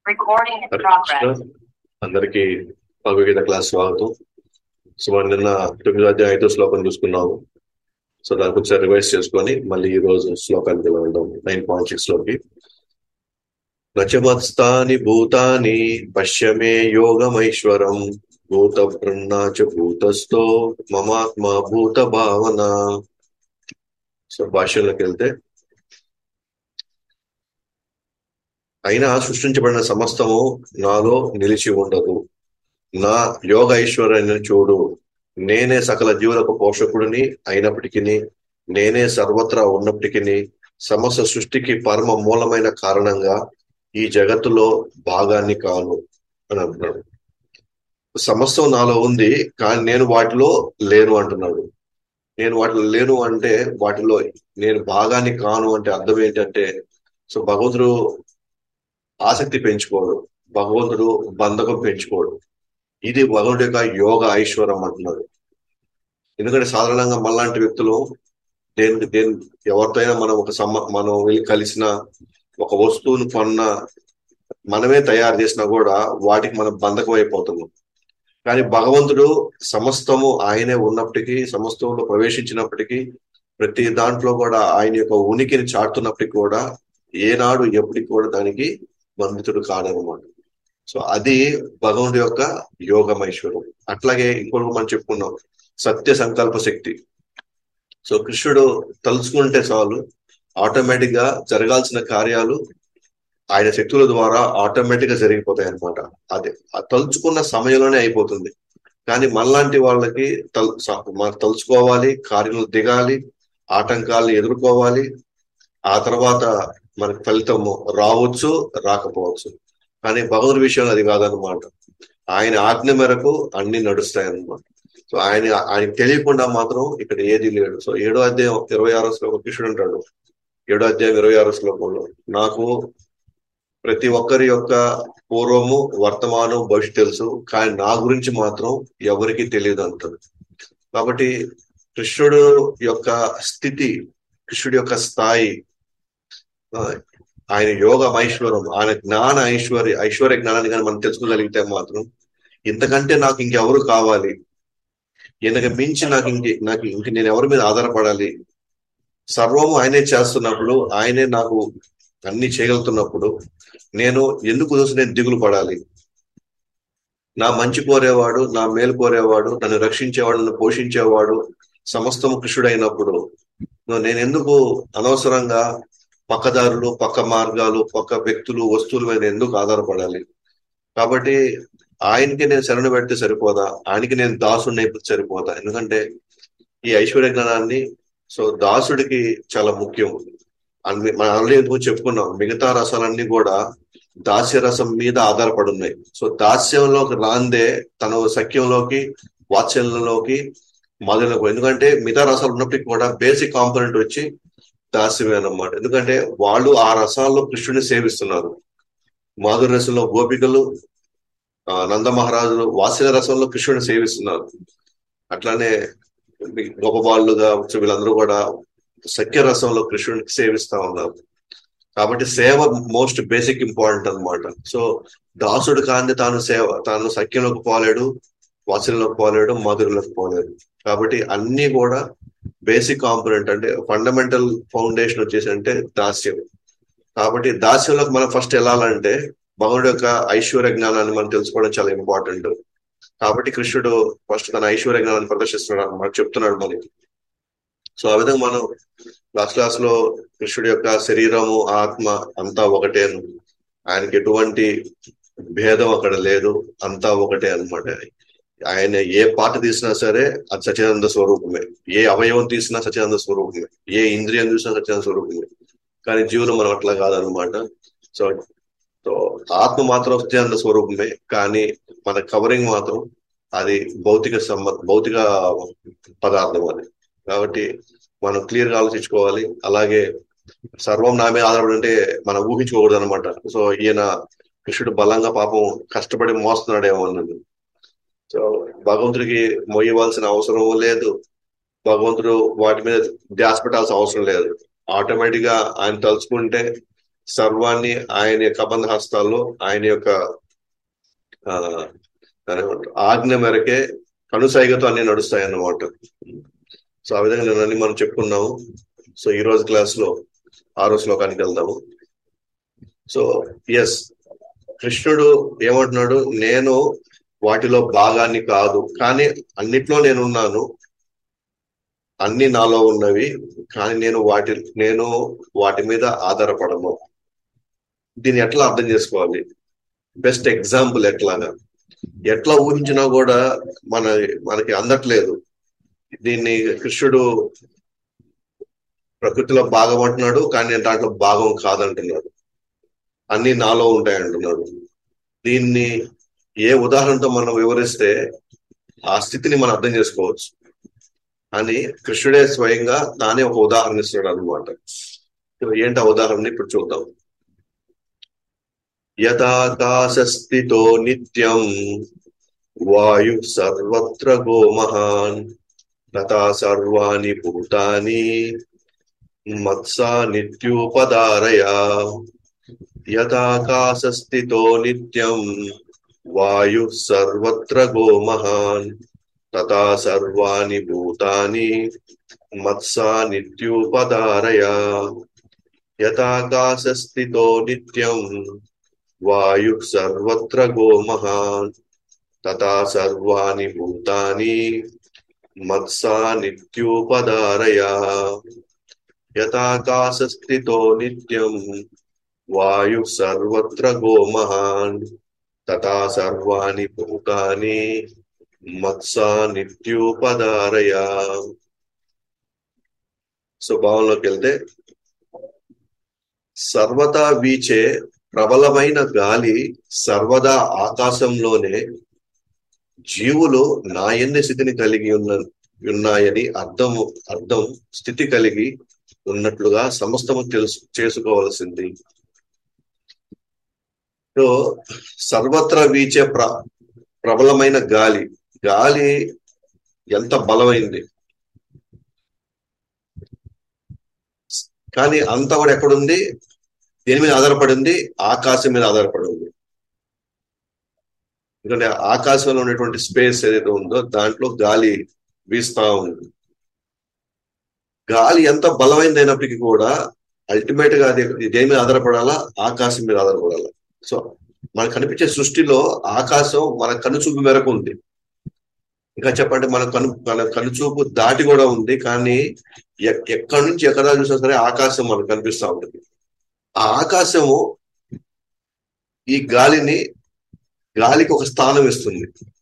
Recording in Hare progress. Krishna అందరికీ Bhagavad Gita class స్వాగతం so మనం నిన్న తొమ్మిదో అధ్యాయం ఐదో శ్లోకం చూసుకున్నాము సో దాని కొంచెం రివైజ్ చేసుకొని మళ్ళీ ఈ రోజు శ్లోకానికి వెళ్దాం నైన్ పాయింట్ సిక్స్ లోకి నచమత్స్థాని భూతాని పశ్యమే యోగమైశ్వరం భూత బృన్నాచ భూతస్థో మమాత్మ భూత భావన సో భాష్యంలోకి వెళ్తే అయినా సృష్టించబడిన సమస్తము నాలో నిలిచి ఉండదు నా యోగ ఐశ్వర్యాన్ని చూడు నేనే సకల జీవులకు పోషకుడిని అయినప్పటికీ నేనే సర్వత్రా ఉన్నప్పటికీ సమస్త సృష్టికి పరమ మూలమైన కారణంగా ఈ జగత్తులో భాగాన్ని కాను అని అంటున్నాడు సమస్తం నాలో ఉంది కానీ నేను వాటిలో లేను అంటున్నాడు నేను వాటిలో లేను అంటే వాటిలో నేను భాగాన్ని కాను అంటే అర్థం ఏంటంటే సో భగవంతుడు ఆసక్తి పెంచుకోడు భగవంతుడు బంధకం పెంచుకోడు ఇది భగవంతుడి యొక్క యోగ ఐశ్వర్యం అంటున్నాడు ఎందుకంటే సాధారణంగా మనలాంటి వ్యక్తులు దేనికి దేని ఎవరితో అయినా మనం ఒక సమ్మ మనం వెళ్ళి కలిసిన ఒక వస్తువును కొన్న మనమే తయారు చేసినా కూడా వాటికి మనం బంధకం అయిపోతున్నాం కానీ భగవంతుడు సమస్తము ఆయనే ఉన్నప్పటికీ సమస్తంలో ప్రవేశించినప్పటికీ ప్రతి దాంట్లో కూడా ఆయన యొక్క ఉనికిని చాటుతున్నప్పటికీ కూడా ఏనాడు ఎప్పటికి కూడా దానికి బంధితుడు కాడనమాట సో అది భగవంతుడి యొక్క యోగమైశ్వరం అట్లాగే ఇంకొక మనం చెప్పుకున్నాం సత్య సంకల్ప శక్తి సో కృష్ణుడు తలుచుకుంటే చాలు ఆటోమేటిక్ గా జరగాల్సిన కార్యాలు ఆయన శక్తుల ద్వారా ఆటోమేటిక్ గా జరిగిపోతాయి అనమాట అదే ఆ తలుచుకున్న సమయంలోనే అయిపోతుంది కానీ మనలాంటి వాళ్ళకి తల్ స- మనం తలుచుకోవాలి కార్యాలు దిగాలి ఆటంకాలను ఎదుర్కోవాలి ఆ తర్వాత మనకి ఫలితము రావచ్చు రాకపోవచ్చు కానీ భగవంతుడి విషయంలో అది కాదనమాట ఆయన ఆజ్ఞ మేరకు అన్ని నడుస్తాయి అన్నమాట సో ఆయన ఆయనకి తెలియకుండా మాత్రం ఇక్కడ ఏది లేడు సో ఏడో అధ్యాయం ఇరవై ఆరో శ్లోకం కృష్ణుడు అంటాడు ఏడో అధ్యాయం ఇరవై ఆరో శ్లోకంలో నాకు ప్రతి ఒక్కరి యొక్క పూర్వము వర్తమానం భవిష్యత్తు తెలుసు కానీ నా గురించి మాత్రం ఎవరికి తెలియదు అంటాడు కాబట్టి కృష్ణుడు యొక్క స్థితి కృష్ణుడి యొక్క స్థాయి ఆ, ఆయన యోగ ఐశ్వరం ఆయన జ్ఞాన ఐశ్వర్య ఐశ్వర్య జ్ఞానాన్ని కానీ మనం తెలుసుకోగలిగితే మాత్రం ఇంతకంటే నాకు ఇంకెవరు కావాలి ఈయనకి మించి నాకు ఇంక నాకు ఇంక నేను ఎవరి మీద ఆధారపడాలి సర్వము ఆయనే చేస్తున్నప్పుడు ఆయనే నాకు అన్ని చేయగలుగుతున్నప్పుడు నేను ఎందుకు చూసి నేను దిగులు పడాలి నా మంచి కోరేవాడు నా మేలు కోరేవాడు నన్ను రక్షించేవాడు నన్ను పోషించేవాడు సమస్తము కృష్ణుడైనప్పుడు నేను ఎందుకు అనవసరంగా పక్కదారులు పక్క మార్గాలు పక్క వ్యక్తులు వస్తువుల మీద ఎందుకు ఆధారపడాలి కాబట్టి ఆయనకి నేను శరణు పెడితే సరిపోదా ఆయనకి నేను దాసుడిని అయిపోతే సరిపోదా ఎందుకంటే ఈ ఐశ్వర్య జ్ఞానాన్ని సో దాసుడికి చాలా ముఖ్యం అన్ని మనం ఆల్రెడీ ఎందుకు చెప్పుకున్నాం మిగతా రసాలన్నీ కూడా దాస్య రసం మీద ఆధారపడి ఉన్నాయి సో దాస్యంలోకి రాందే తన సఖ్యంలోకి వాత్సల్యంలోకి మొదలైన ఎందుకంటే మిగతా రసాలు ఉన్నప్పటికీ కూడా బేసిక్ కాంపోనెంట్ వచ్చి దాస్యమే అన్నమాట ఎందుకంటే వాళ్ళు ఆ రసాల్లో కృష్ణుని సేవిస్తున్నారు మాధుర రసంలో గోపికలు ఆ, నంద మహారాజులు వాసిన రసంలో కృష్ణుని సేవిస్తున్నారు అట్లానే గొప్ప వాళ్ళుగా వచ్చే వీళ్ళందరూ కూడా సఖ్య రసంలో కృష్ణునికి సేవిస్తా ఉన్నారు కాబట్టి సేవ మోస్ట్ బేసిక్ ఇంపార్టెంట్ అన్నమాట సో దాసుడు కాంతి తాను సేవ తాను సఖ్యంలోకి పోలేడు వాసనలోకి పోలేడు మధురలోకి పోలేడు కాబట్టి అన్ని కూడా బేసిక్ కాంపోనెంట్ అంటే ఫండమెంటల్ ఫౌండేషన్ వచ్చేసి అంటే దాస్యం కాబట్టి దాస్యంలోకి మనం ఫస్ట్ వెళ్ళాలంటే భగవుడి యొక్క ఐశ్వర్య జ్ఞానాన్ని మనం తెలుసుకోవడం చాలా ఇంపార్టెంట్ కాబట్టి కృష్ణుడు ఫస్ట్ తన ఐశ్వర్య జ్ఞానాన్ని ప్రదర్శిస్తున్నాడు మనకు చెప్తున్నాడు మనకి సో ఆ విధంగా మనం లాస్ట్ క్లాస్ లో కృష్ణుడి యొక్క శరీరము ఆత్మ అంతా ఒకటేను ఆయనకి ఎటువంటి భేదం అక్కడ లేదు అంతా ఒకటే అన్నమాట ఆయన ఏ పాట తీసినా సరే అది సచిదానంద స్వరూపమే ఏ అవయవం తీసినా సచిదానంద స్వరూపమే ఏ ఇంద్రియం చూసినా సచిదానంద స్వరూపమే కానీ జీవులు మనం అట్లా కాదనమాట సో సో ఆత్మ మాత్రం సత్యానంద స్వరూపమే కానీ మన కవరింగ్ మాత్రం అది భౌతిక సంబ భౌతిక పదార్థం అది కాబట్టి మనం క్లియర్ గా ఆలోచించుకోవాలి అలాగే సర్వం నా మీద ఆధారపడి అంటే మనం ఊహించుకోకూడదు అనమాట సో ఈయన కృష్ణుడు బలంగా పాపం కష్టపడి మోస్తున్నాడేమో అన్నది సో భగవంతుడికి మొయ్యవలసిన అవసరం లేదు భగవంతుడు వాటి మీద ధ్యాస పెట్టాల్సిన అవసరం లేదు ఆటోమేటిక్ గా ఆయన తలుచుకుంటే సర్వాన్ని ఆయన యొక్క కబంధ హస్తాల్లో ఆయన యొక్క ఆ దాని ఏమంటారు, ఆజ్ఞ మేరకే కనుసైగతో అన్ని నడుస్తాయి అన్నమాట సో ఆ విధంగా నేను అన్ని మనం చెప్పుకున్నాము సో ఈ రోజు క్లాస్ లో ఆరో శ్లోకానికి వెళ్దాము సో ఎస్ కృష్ణుడు ఏమంటున్నాడు నేను వాటిలో భాగాన్ని కాదు కానీ అన్నిట్లో నేను ఉన్నాను అన్ని నాలో ఉన్నవి కానీ నేను వాటి నేను వాటి మీద ఆధారపడను దీన్ని ఎట్లా అర్థం చేసుకోవాలి బెస్ట్ ఎగ్జాంపుల్ ఎట్లాగా ఎట్లా ఊహించినా కూడా మన మనకి అందట్లేదు దీన్ని కృష్ణుడు ప్రకృతిలో భాగం అంటున్నాడు కానీ నేను దాంట్లో భాగం కాదంటున్నాడు అన్ని నాలో ఉంటాయి అంటున్నాడు దీన్ని ఏ ఉదాహరణతో మనం వివరిస్తే ఆ స్థితిని మనం అర్థం చేసుకోవచ్చు అని కృష్ణుడే స్వయంగా తానే ఒక ఉదాహరణ ఇస్తున్నాడు అనమాట ఏంటి ఆ ఉదాహరణ ఇప్పుడు చూద్దాం యథాకాశస్థితో నిత్యం వాయు సర్వత్ర గో మహాన్ తథా సర్వాణి భూతాని మత్సా నిత్యోపదారయ యథాకాశస్థితో నిత్యం వాయు సర్వత్ర గో మహాన్ తథా సర్వాణి భూతాని మత్సా నిత్యోపదారయ యథాకాశస్థితో నిత్యం వాయు సర్వత్ర గో మహాన్ తథా సర్వాణి భూతాని మత్సా నిత్యోపదారయ యథాకాశస్థితో నిత్యం వాయు సర్వత్ర గో మహాన్ తథా సర్వాణి భూతాని మత్సా నిత్యోపదారయ సో భావంలోకి వెళ్తే సర్వదా వీచే ప్రబలమైన గాలి సర్వదా ఆకాశంలోనే జీవులు నా ఎన్ని స్థితిని కలిగి ఉన్న ఉన్నాయని అర్థం అర్థం స్థితి కలిగి ఉన్నట్లుగా సమస్తము తెలుసు చేసుకోవలసింది సో సర్వత్రా వీచే ప్ర ప్రబలమైన గాలి గాలి ఎంత బలమైంది కానీ అంతా కూడా ఎక్కడుంది దేని మీద ఆధారపడి ఉంది ఆకాశం మీద ఆధారపడి ఉంది ఎందుకంటే ఆకాశంలో ఉన్నటువంటి స్పేస్ ఏదైతే ఉందో దాంట్లో గాలి వీస్తా ఉంది గాలి ఎంత బలమైంది అయినప్పటికీ కూడా అల్టిమేట్ గా అది దేని మీద ఆధారపడాలా ఆకాశం మీద ఆధారపడాలా సో మనకు కనిపించే సృష్టిలో ఆకాశం మన కనుచూపు మేరకు ఉంది ఇంకా చెప్పంటే మన కను మన కనుచూపు దాటి కూడా ఉంది కానీ ఎక్కడి నుంచి ఎక్కడ చూసినా సరే ఆకాశం మనకు కనిపిస్తా ఉంటుంది ఆ ఆకాశము ఈ గాలిని గాలికి ఒక స్థానం ఇస్తుంది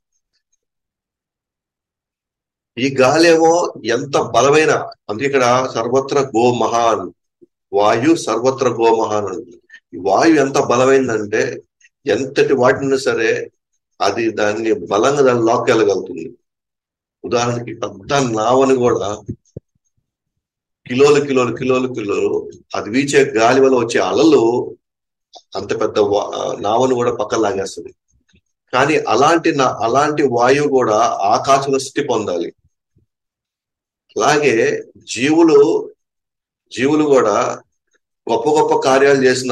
ఈ గాలి ఏమో ఎంత బలమైన అందుకే ఇక్కడ సర్వత్ర గో మహాన్ వాయు సర్వత్ర గో మహాన్ ఈ వాయు ఎంత బలమైందంటే ఎంతటి వాటిని సరే అది దాన్ని బలంగా దాన్ని లాక్కెళ్ళగలుగుతుంది ఉదాహరణకి పెద్ద నావని కూడా కిలోలు కిలోలు కిలోలు కిలోలు అది వీచే గాలి వల్ల వచ్చే అలలు అంత పెద్ద నావను కూడా పక్కన లాగేస్తుంది కానీ అలాంటి నా అలాంటి వాయువు కూడా ఆకాశంలో స్థితి పొందాలి అలాగే జీవులు జీవులు కూడా గొప్ప గొప్ప కార్యాలు చేసిన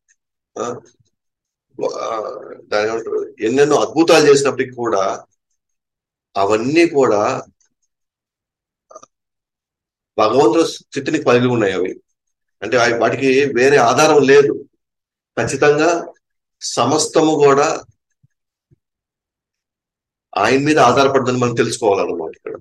దాని ఏమంటారు ఎన్నెన్నో అద్భుతాలు చేసినప్పటికీ కూడా అవన్నీ కూడా భగవంతుల స్థితిని కలిగి ఉన్నాయి అవి అంటే వాటికి వేరే ఆధారం లేదు ఖచ్చితంగా సమస్తము కూడా ఆయన మీద ఆధారపడుతుందని మనం తెలుసుకోవాలన్నమాట ఇక్కడ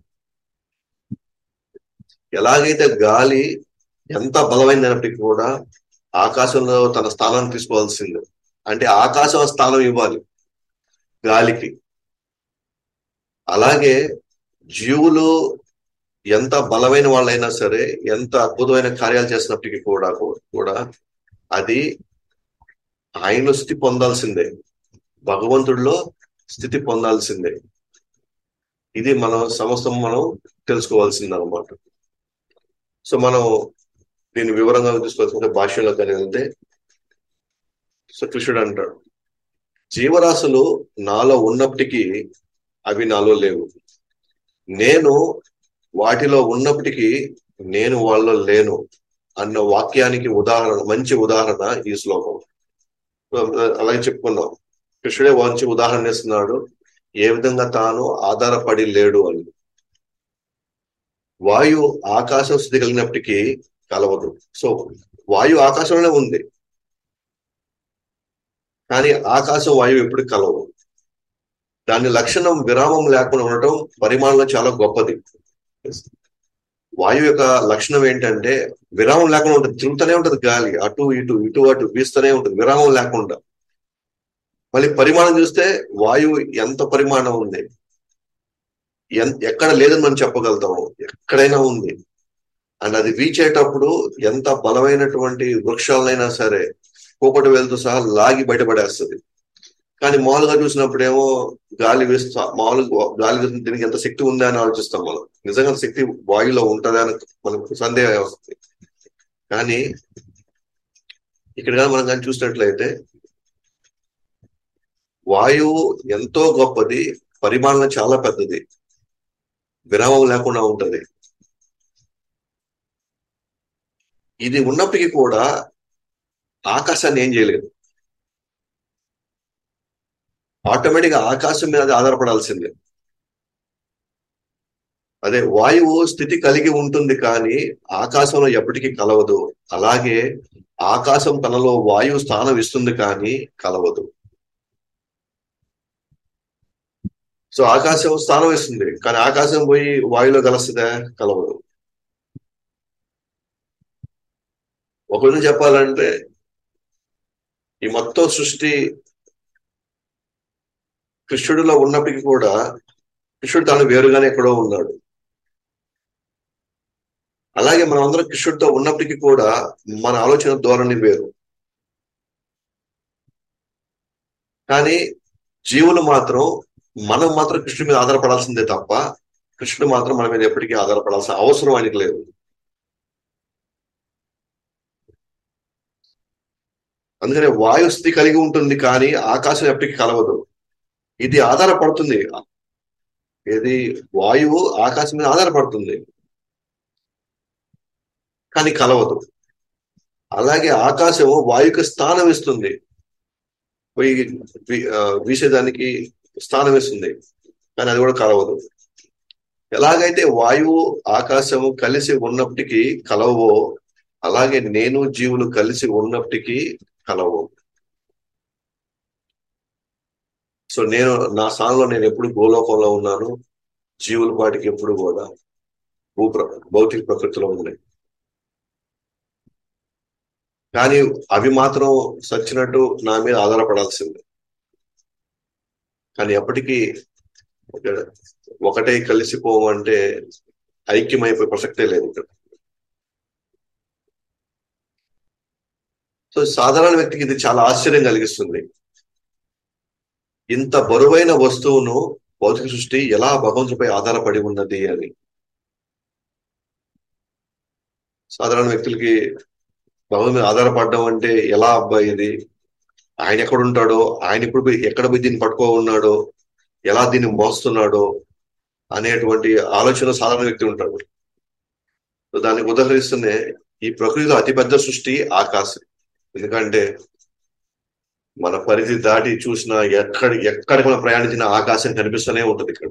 ఎలాగైతే గాలి ఎంత బలమైనప్పటికీ కూడా ఆకాశంలో తన స్థానాన్ని తీసుకోవాల్సింది అంటే ఆకాశం స్థానం ఇవ్వాలి గాలికి అలాగే జీవులు ఎంత బలమైన వాళ్ళైనా సరే ఎంత అద్భుతమైన కార్యాలు చేసినప్పటికీ కూడా కూడా అది ఆయనలో స్థితి పొందాల్సిందే భగవంతుడిలో స్థితి పొందాల్సిందే ఇది మనం సమస్తం మనం తెలుసుకోవాల్సింది అనమాట సో మనం దీన్ని వివరంగా తీసుకోవాల్సిన భాషలో కానీ వెళ్తే సో కృష్ణుడు అంటాడు జీవరాశులు నాలో ఉన్నప్పటికీ అవి నాలో లేవు నేను వాటిలో ఉన్నప్పటికీ నేను వాళ్ళలో లేను అన్న వాక్యానికి ఉదాహరణ మంచి ఉదాహరణ ఈ శ్లోకం అలాగే చెప్పుకున్నాం కృష్ణుడే మంచి ఉదాహరణ ఇస్తున్నాడు ఏ విధంగా తాను ఆధారపడి లేడు అని వాయు ఆకాశం స్థితి కలిగినప్పటికీ కలవదు సో వాయు ఆకాశంలోనే ఉంది కానీ ఆకాశం వాయువు ఎప్పుడు కలవదు దాని లక్షణం విరామం లేకుండా ఉండటం పరిమాణంలో చాలా గొప్పది వాయువు యొక్క లక్షణం ఏంటంటే విరామం లేకుండా ఉంటుంది తిరుగుతూనే ఉంటుంది గాలి అటు ఇటు ఇటు అటు వీస్తూనే ఉంటుంది విరామం లేకుండా మళ్ళీ పరిమాణం చూస్తే వాయువు ఎంత పరిమాణం ఉంది ఎక్కడ లేదని మనం చెప్పగలుగుతాము ఎక్కడైనా ఉంది అండ్ అది రీచ్ అయ్యేటప్పుడు ఎంత బలమైనటువంటి వృక్షాలైనా సరే కూపటి వెళ్తూ సహా లాగి బయటపడేస్తుంది కానీ మామూలుగా చూసినప్పుడేమో గాలి వేస్తా మామూలుగా గాలి వేస్తుంది దీనికి ఎంత శక్తి ఉందా అని ఆలోచిస్తాం మనం నిజంగా శక్తి వాయులో ఉంటుందా అని మనకు సందేహం వస్తుంది కానీ ఇక్కడ కానీ మనం కానీ చూసినట్లయితే వాయువు ఎంతో గొప్పది పరిమాణం చాలా పెద్దది విరామం లేకుండా ఉంటది ఇది ఉన్నప్పటికీ కూడా ఆకాశాన్ని ఏం చేయలేదు ఆటోమేటిక్ ఆకాశం మీద ఆధారపడాల్సిందే అదే వాయువు స్థితి కలిగి ఉంటుంది కానీ ఆకాశంలో ఎప్పటికీ కలవదు అలాగే ఆకాశం తనలో వాయువు స్థానం ఇస్తుంది కానీ కలవదు సో ఆకాశం స్థానం ఇస్తుంది కానీ ఆకాశం పోయి వాయులో కలుస్తుందా కలవదు ఒక విధంగా చెప్పాలంటే ఈ మొత్తం సృష్టి కృష్ణుడిలో ఉన్నప్పటికీ కూడా కృష్ణుడు తాను వేరుగానే ఎక్కడో ఉన్నాడు అలాగే మనం అందరం కృష్ణుడితో ఉన్నప్పటికీ కూడా మన ఆలోచన ధోరణి వేరు కానీ జీవులు మాత్రం మనం మాత్రం కృష్ణుడి మీద ఆధారపడాల్సిందే తప్ప కృష్ణుడు మాత్రం మన మీద ఎప్పటికీ ఆధారపడాల్సిన అవసరం ఆయనకి లేదు అందుకనే వాయు స్థితి కలిగి ఉంటుంది కానీ ఆకాశం ఎప్పటికీ కలవదు ఇది ఆధారపడుతుంది ఇది వాయువు ఆకాశం మీద ఆధారపడుతుంది కానీ కలవదు అలాగే ఆకాశము వాయుకి స్థానం ఇస్తుంది పోయి వీసేదానికి స్థానం ఇస్తుంది కానీ అది కూడా కలవదు ఎలాగైతే వాయువు ఆకాశము కలిసి ఉన్నప్పటికీ కలవో అలాగే నేను జీవులు కలిసి ఉన్నప్పటికీ కలవు సో నేను నా స్థానంలో నేను ఎప్పుడు భూలోకంలో ఉన్నాను జీవుల పాటికి ఎప్పుడు కూడా భూ భౌతిక ప్రకృతిలో ఉన్నాయి కానీ అవి మాత్రం సచ్చినట్టు నా మీద ఆధారపడాల్సిందే కానీ ఎప్పటికీ ఒకటే కలిసిపోమంటే ఐక్యమైపోయే ప్రసక్తే లేదు ఇక్కడ సో సాధారణ వ్యక్తికి ఇది చాలా ఆశ్చర్యం కలిగిస్తుంది ఇంత బరువైన వస్తువును భౌతిక సృష్టి ఎలా భగవంతుడిపై ఆధారపడి ఉన్నది అని సాధారణ వ్యక్తులకి భగవంతు మీద ఆధారపడడం అంటే ఎలా అబ్బాయి ఇది ఆయన ఎక్కడ ఉంటాడో ఆయన ఇప్పుడు పోయి ఎక్కడ పోయి దీన్ని పట్టుకో ఉన్నాడో ఎలా దీన్ని మోస్తున్నాడో అనేటువంటి ఆలోచన సాధారణ వ్యక్తి ఉంటాడు దానికి ఉదాహరిస్తూనే ఈ ప్రకృతిలో అతిపెద్ద సృష్టి ఆకాశం ఎందుకంటే మన పరిధి దాటి చూసిన ఎక్కడి ఎక్కడికి మనం ప్రయాణించిన ఆకాశం కనిపిస్తూనే ఉంటుంది ఇక్కడ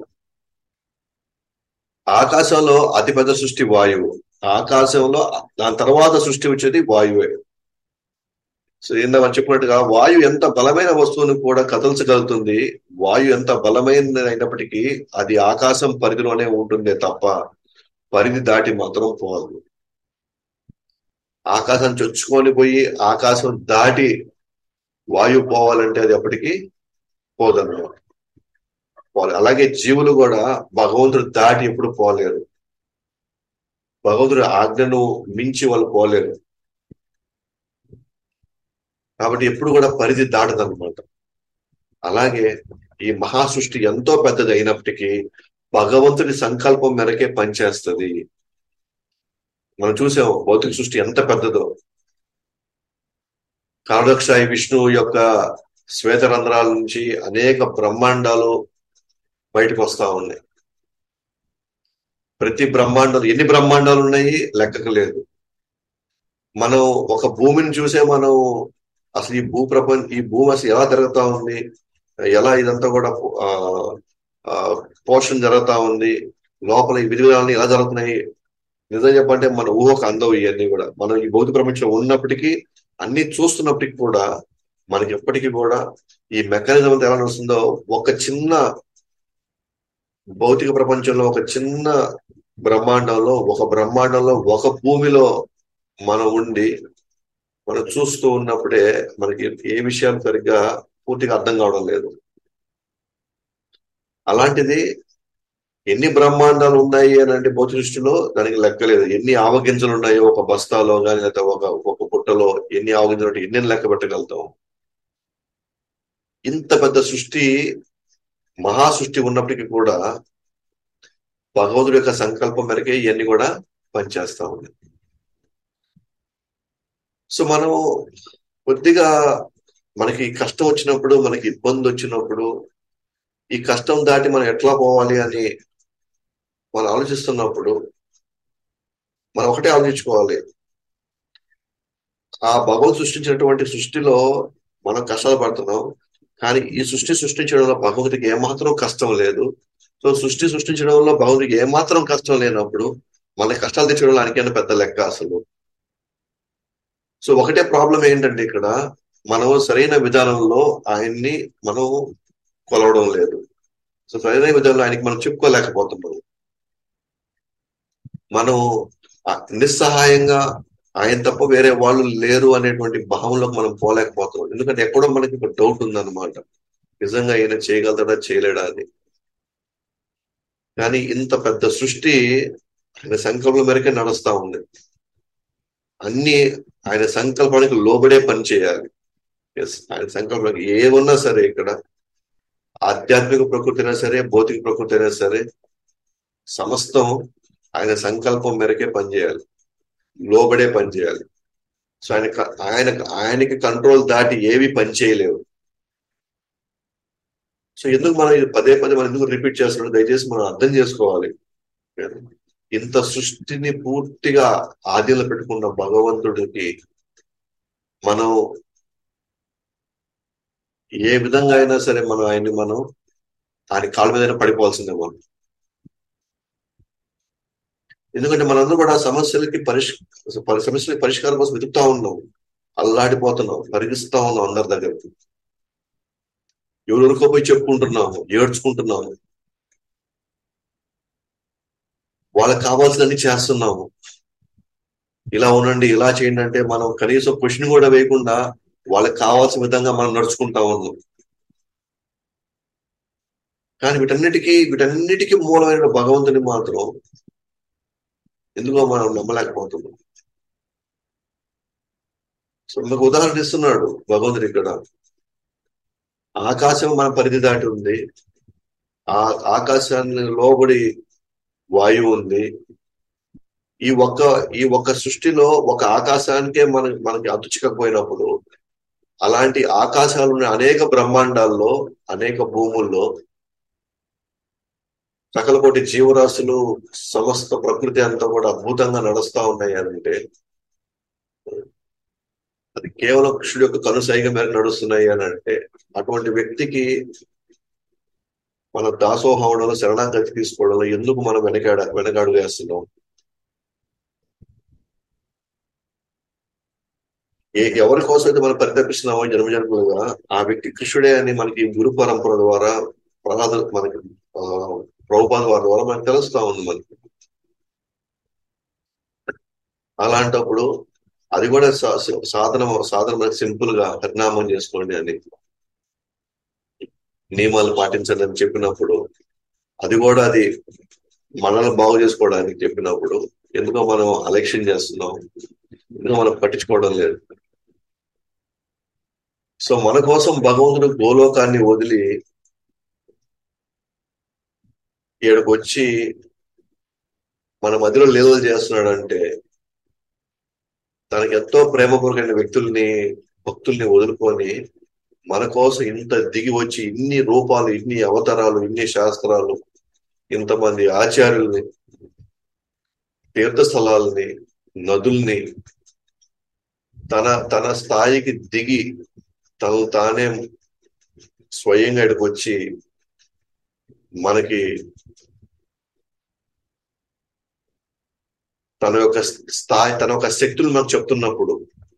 ఆకాశంలో అతిపెద్ద సృష్టి వాయువు ఆకాశంలో దాని తర్వాత సృష్టి వచ్చేది వాయువే సో ఏందా మనం చెప్పినట్టుగా వాయు ఎంత బలమైన వస్తువును కూడా కదల్చగలుగుతుంది వాయు ఎంత బలమైనది అయినప్పటికీ అది ఆకాశం పరిధిలోనే ఉంటుందే తప్ప పరిధి దాటి మాత్రం పోదు ఆకాశం చొచ్చుకొని పోయి ఆకాశం దాటి వాయువు పోవాలంటే అది ఎప్పటికీ పోదన్నమాట అలాగే జీవులు కూడా భగవంతుడు దాటి ఎప్పుడు పోలేరు భగవంతుడి ఆజ్ఞను మించి వాళ్ళు పోలేరు కాబట్టి ఎప్పుడు కూడా పరిధి దాటదన్నమాట అలాగే ఈ మహాసృష్టి ఎంతో పెద్దది అయినప్పటికీ భగవంతుడి సంకల్పం మేరకే పనిచేస్తుంది మనం చూసాం భౌతిక సృష్టి ఎంత పెద్దదో కాడక్షాయి విష్ణువు యొక్క శ్వేతరంధ్రాల నుంచి అనేక బ్రహ్మాండాలు బయటకు వస్తా ఉన్నాయి ప్రతి బ్రహ్మాండం ఎన్ని బ్రహ్మాండాలు ఉన్నాయి లెక్కకు లేదు మనం ఒక భూమిని చూసే మనం అసలు ఈ భూ ప్రపంచ ఈ భూమి అసలు ఎలా జరుగుతా ఉంది ఎలా ఇదంతా కూడా ఆ, ఆ, పోషణ జరుగుతా ఉంది లోపల ఈ విధి విధానాలు ఎలా జరుగుతున్నాయి నిజం చెప్పంటే మన ఊహకు అందవు ఇవన్నీ కూడా మనం ఈ భౌతిక ప్రపంచంలో ఉన్నప్పటికీ అన్ని చూస్తున్నప్పటికీ కూడా మనకి ఎప్పటికీ కూడా ఈ మెకానిజం అంతా ఎలా నడుస్తుందో ఒక చిన్న భౌతిక ప్రపంచంలో ఒక చిన్న బ్రహ్మాండంలో ఒక బ్రహ్మాండంలో ఒక భూమిలో మనం ఉండి మనం చూస్తూ ఉన్నప్పుడే మనకి ఏ విషయాలు సరిగ్గా పూర్తిగా అర్థం కావడం లేదు అలాంటిది ఎన్ని బ్రహ్మాండాలు ఉన్నాయి అని అంటే భౌతిక దృష్టిలో దానికి లెక్కలేదు ఎన్ని ఆవగింజలు ఉన్నాయో ఒక బస్తాలో కానీ లేకపోతే ఒక ఒక పుట్టలో ఎన్ని ఆవగింజలు ఉంటాయి ఎన్ని లెక్క పెట్టగలుగుతాం ఇంత పెద్ద సృష్టి మహా సృష్టి ఉన్నప్పటికీ కూడా భగవంతుడి యొక్క సంకల్పం మేరకే ఇవన్నీ కూడా పనిచేస్తా ఉన్నాయి సో మనం కొద్దిగా మనకి కష్టం వచ్చినప్పుడు మనకి ఇబ్బంది వచ్చినప్పుడు ఈ కష్టం దాటి మనం ఎట్లా పోవాలి అని మనం ఆలోచిస్తున్నప్పుడు మనం ఒకటే ఆలోచించుకోవాలి ఆ భగవంతు సృష్టించినటువంటి సృష్టిలో మనం కష్టాలు పడుతున్నాం కానీ ఈ సృష్టి సృష్టించడంలో భగవంతుడికి ఏమాత్రం కష్టం లేదు సో సృష్టి సృష్టించడంలో భగవంతుడికి ఏమాత్రం కష్టం లేనప్పుడు మన కష్టాలు తెచ్చడం ఆయనకైనా పెద్ద లెక్క అసలు సో ఒకటే ప్రాబ్లం ఏంటంటే ఇక్కడ మనం సరైన విధానంలో ఆయన్ని మనం కొలవడం లేదు సో సరైన విధానంలో ఆయనకి మనం చెప్పుకోలేకపోతున్నాం మనం ఆ నిస్సహాయంగా ఆయన తప్ప వేరే వాళ్ళు లేరు అనేటువంటి భావంలోకి మనం పోలేకపోతున్నాం ఎందుకంటే ఎక్కడో మనకి ఒక డౌట్ ఉందన్నమాట నిజంగా ఈయన చేయగలుగుతాడా చేయలేడా అని కానీ ఇంత పెద్ద సృష్టి ఆయన సంకల్పం మేరకే నడుస్తా ఉంది అన్ని ఆయన సంకల్పానికి లోబడే పని చేయాలి ఎస్ ఆయన సంకల్పానికి ఏమున్నా సరే ఇక్కడ ఆధ్యాత్మిక ప్రకృతి అయినా సరే భౌతిక ప్రకృతి అయినా సరే సమస్తం ఆయన సంకల్పం మేరకే పనిచేయాలి లోబడే పనిచేయాలి సో ఆయన ఆయన ఆయనకి కంట్రోల్ దాటి ఏవి పని చేయలేవు సో ఎందుకు మనం ఇది పదే పదే మనం ఎందుకు రిపీట్ చేస్తున్నాం దయచేసి మనం అర్థం చేసుకోవాలి ఇంత సృష్టిని పూర్తిగా ఆదిలో పెట్టుకున్న భగవంతుడికి మనం ఏ విధంగా అయినా సరే మనం ఆయన్ని మనం ఆయన కాళ్ళ మీద పడిపోవాల్సిందే మనం ఎందుకంటే మనందరూ కూడా సమస్యలకి పరిష్ సమస్యలకి పరిష్కారం కోసం వెతుకుతా ఉన్నాం అల్లాడిపోతున్నాం పరిగిస్తా ఉన్నాం అందరి దగ్గరికి ఎవరెవరికో పోయి చెప్పుకుంటున్నాము ఏడ్చుకుంటున్నాము వాళ్ళకి కావాల్సినన్ని చేస్తున్నాము ఇలా ఉండండి ఇలా చేయండి అంటే మనం కనీసం క్వశ్చన్ కూడా వేయకుండా వాళ్ళకి కావాల్సిన విధంగా మనం నడుచుకుంటా ఉన్నాం కానీ వీటన్నిటికీ వీటన్నిటికీ మూలమైన భగవంతుని మాత్రం ఎందుకో మనం నమ్మలేకపోతున్నాం సో మనకు ఉదాహరణ ఇస్తున్నాడు భగవంతుడు ఇక్కడ ఆకాశం మన పరిధి దాటి ఉంది ఆ ఆకాశాన్ని లోబడి వాయువు ఉంది ఈ ఒక్క ఈ ఒక్క సృష్టిలో ఒక ఆకాశానికే మన మనకి అతు చిక్కకపోయినప్పుడు అలాంటి ఆకాశాలు ఉన్న అనేక బ్రహ్మాండాల్లో అనేక భూముల్లో సకల కోటి జీవరాశులు సమస్త ప్రకృతి అంతా కూడా అద్భుతంగా నడుస్తా ఉన్నాయి అంటే అది కేవలం కృష్ణుడి యొక్క కనుసైగ మేరకు నడుస్తున్నాయి అని అంటే అటువంటి వ్యక్తికి మన దాసోహంలో శరణాగతి తీసుకోవడంలో ఎందుకు మనం వెనకాడ వెనకాడు వేస్తున్నాం ఏ ఎవరి కోసం అయితే మనం పరితపిస్తున్నామో జన్మజన్మలుగా ఆ వ్యక్తి కృష్ణుడే అని మనకి గురు పరంపర ద్వారా ప్రహ్లాద మనకి ఆ ప్రభుపాద వారి ద్వారా మనకు తెలుస్తా ఉంది మనకి అలాంటప్పుడు అది కూడా సాధన సాధన మనకి సింపుల్ గా పరిణామం చేసుకోండి అని నియమాలు పాటించండి అని చెప్పినప్పుడు అది కూడా అది మనల్ని బాగు చేసుకోవడానికి చెప్పినప్పుడు ఎందుకో మనం అలక్ష్యం చేస్తున్నాం ఎందుకో మనం పట్టించుకోవడం లేదు సో మన కోసం భగవంతుడు గోలోకాన్ని వదిలి ఇక్కడికి వచ్చి మన మధ్యలో లీలలు చేస్తున్నాడంటే తనకి ఎంతో ప్రేమపూర్వకమైన వ్యక్తుల్ని భక్తుల్ని వదులుకొని మన కోసం ఇంత దిగి వచ్చి ఇన్ని రూపాలు ఇన్ని అవతారాలు ఇన్ని శాస్త్రాలు ఇంతమంది ఆచార్యుల్ని తీర్థస్థలాల్ని నదుల్ని తన తన స్థాయికి దిగి తను తానే స్వయంగా ఇక్కడికి వచ్చి మనకి తన యొక్క స్థాయి తన యొక్క శక్తులు మనకు చెప్తున్నప్పుడు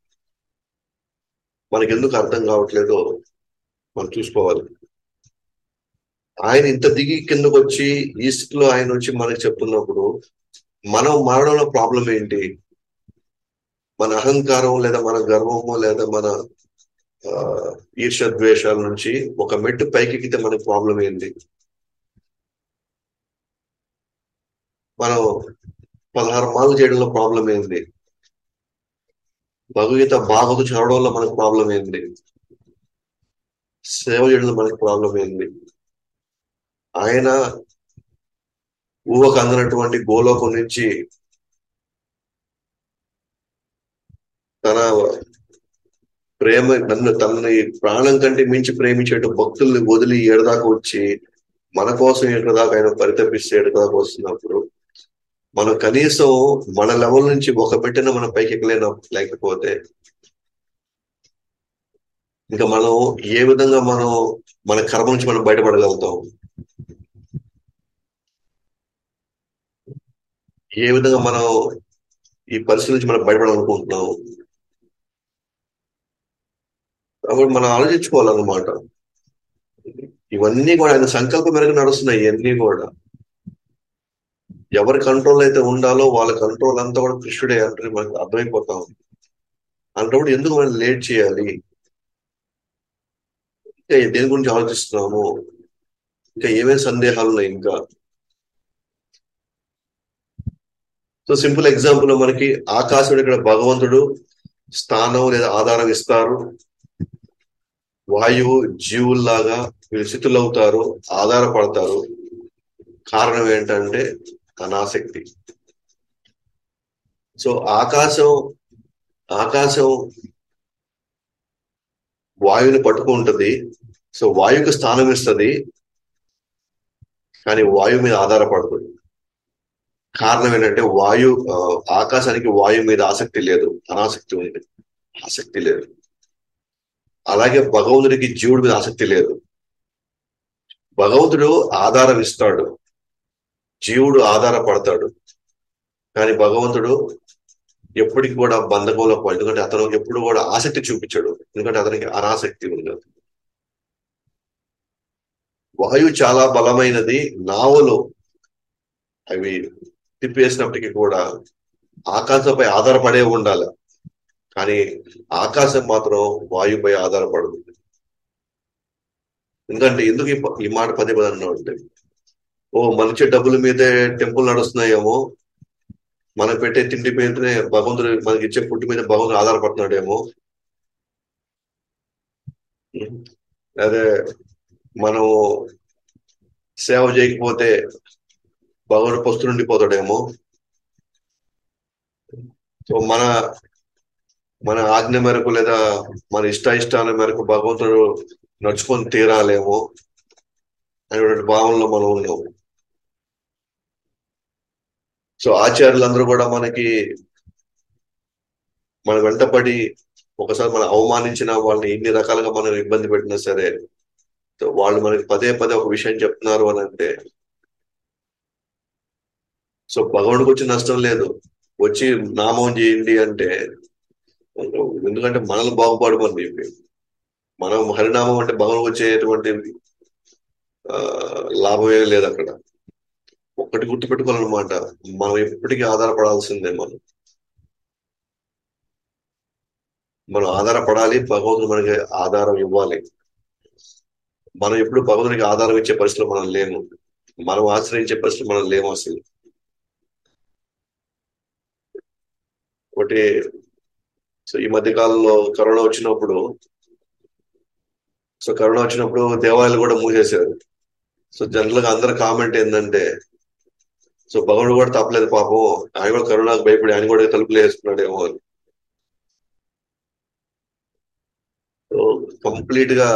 మనకి ఎందుకు అర్థం కావట్లేదో మనం చూసుకోవాలి ఆయన ఇంత దిగి కిందకు వచ్చి ఈస్ట్ లో ఆయన వచ్చి మనకి చెప్తున్నప్పుడు మనం మారడంలో ప్రాబ్లం ఏంటి మన అహంకారం లేదా మన గర్వము లేదా మన ఆ, ఈర్ష్య ద్వేషాల నుంచి ఒక మెట్టు పైకి ఎక్కితే మనకి ప్రాబ్లం ఏంటి మనం పదహారు మార్లు చేయడంలో ప్రాబ్లం ఏంటి భగవద్గీత బాగోదు చదవడంలో మనకు ప్రాబ్లం ఏంటి సేవ చేయడంలో మనకి ప్రాబ్లం ఏంటి ఆయన ఊహకు అందినటువంటి గోలోకం నుంచి తన ప్రేమ నన్ను తనని ప్రాణం కంటే మించి ప్రేమించేటు భక్తుల్ని వదిలి ఏడదాకా వచ్చి మన కోసం ఎక్కడ దాకా ఆయన పరితపిస్తే ఎక్కడ దాకా వస్తున్నప్పుడు మనం కనీసం మన లెవెల్ నుంచి ఒక పెట్టిన మనం పైకి ఎక్కలేన లేకపోతే ఇంకా మనం ఏ విధంగా మనం మన కర్మ నుంచి మనం బయటపడగలుగుతాం ఏ విధంగా మనం ఈ పరిస్థితి నుంచి మనం బయటపడాలనుకుంటున్నాం కాబట్టి మనం ఆలోచించుకోవాలన్నమాట ఇవన్నీ కూడా ఆయన సంకల్పం మేరకు నడుస్తున్నాయి ఇవన్నీ కూడా ఎవరి కంట్రోల్ అయితే ఉండాలో వాళ్ళ కంట్రోల్ అంతా కూడా కృష్ణుడే అంటే మనకు అర్థమైపోతాం అంటప్పుడు ఎందుకు మనం లేట్ చేయాలి ఇంకా దేని గురించి ఆలోచిస్తున్నాము ఇంకా ఏమేమి సందేహాలు ఉన్నాయి ఇంకా సో సింపుల్ ఎగ్జాంపుల్ మనకి ఆకాశుడు ఇక్కడ భగవంతుడు స్థానం లేదా ఆధారం ఇస్తారు వాయువు జీవుల్లాగా వీళ్ళు స్థితులవుతారు ఆధారపడతారు కారణం ఏంటంటే అనాసక్తి సో ఆకాశం ఆకాశం వాయువుని పట్టుకుంటది సో వాయువుకి స్థానం ఇస్తుంది కానీ వాయువు మీద ఆధారపడుతుంది కారణం ఏంటంటే వాయు ఆ, ఆకాశానికి వాయువు మీద ఆసక్తి లేదు అనాసక్తి ఉంది ఆసక్తి లేదు అలాగే భగవంతుడికి జీవుడి మీద ఆసక్తి లేదు భగవంతుడు ఆధారం ఇస్తాడు జీవుడు ఆధారపడతాడు కానీ భగవంతుడు ఎప్పటికి కూడా బంధకంలో పోయి ఎందుకంటే అతను ఎప్పుడు కూడా ఆసక్తి చూపించాడు ఎందుకంటే అతనికి అనాసక్తి ఉంది వాయువు చాలా బలమైనది నావలు అవి తిప్పేసినప్పటికీ కూడా ఆకాశంపై ఆధారపడే ఉండాలి కానీ ఆకాశం మాత్రం వాయువుపై ఆధారపడదు ఎందుకంటే ఎందుకు ఈ ప- ఈ మాట పదే పదే అన్నా అంటే ఓ మనిషి డబ్బుల మీదే టెంపుల్ నడుస్తున్నాయేమో మనం పెట్టే తిండి మీదనే భగవంతుడు మనకి ఇచ్చే ఫుడ్ మీద భగవంతుడు ఆధారపడుతున్నాడేమో అదే మనం సేవ చేయకపోతే భగవంతుడు పస్తులుండిపోతాడేమో సో మన మన ఆజ్ఞ మేరకు లేదా మన ఇష్ట ఇష్టాల మేరకు భగవంతుడు నడుచుకొని తీరాలేమో అనేటువంటి భావనలో మనం ఉన్నాం సో ఆచార్యులందరూ కూడా మనకి మన వెంటపడి ఒకసారి మనం అవమానించిన వాళ్ళని ఎన్ని రకాలుగా మనం ఇబ్బంది పెట్టినా సరే సో వాళ్ళు మనకి పదే పదే ఒక విషయం చెప్తున్నారు అని అంటే సో భగవానుడికి వచ్చి నష్టం లేదు వచ్చి నామం చేయండి అంటే ఎందుకంటే మనల్ని బాగుపడమని చెప్పి మనం హరినామం అంటే భగవానికి వచ్చేటువంటి ఆ, లాభమే లేదు అక్కడ ఒక్కటి గుర్తుపెట్టుకోవాలన్నమాట మనం ఎప్పటికీ ఆధారపడాల్సిందే మనం మనం ఆధారపడాలి భగవంతుడు మనకి ఆధారం ఇవ్వాలి మనం ఎప్పుడు భగవంతుడికి ఆధారం ఇచ్చే పరిస్థితిలో మనం లేము మనం ఆశ్రయించే పరిస్థితిలో మనం లేము అసలు ఒకటి సో ఈ మధ్య కాలంలో కరోనా వచ్చినప్పుడు సో కరోనా వచ్చినప్పుడు దేవాలయాలు కూడా మూసేశారు సో జనరల్ గా అందరి కామెంట్ ఏంటంటే సో భగవానుడు కూడా తప్పలేదు పాపం ఆయన కూడా కరోనాకు భయపడి ఆయన కూడా తలుపులు వేసుకున్నాడేమో అని సో కంప్లీట్ గా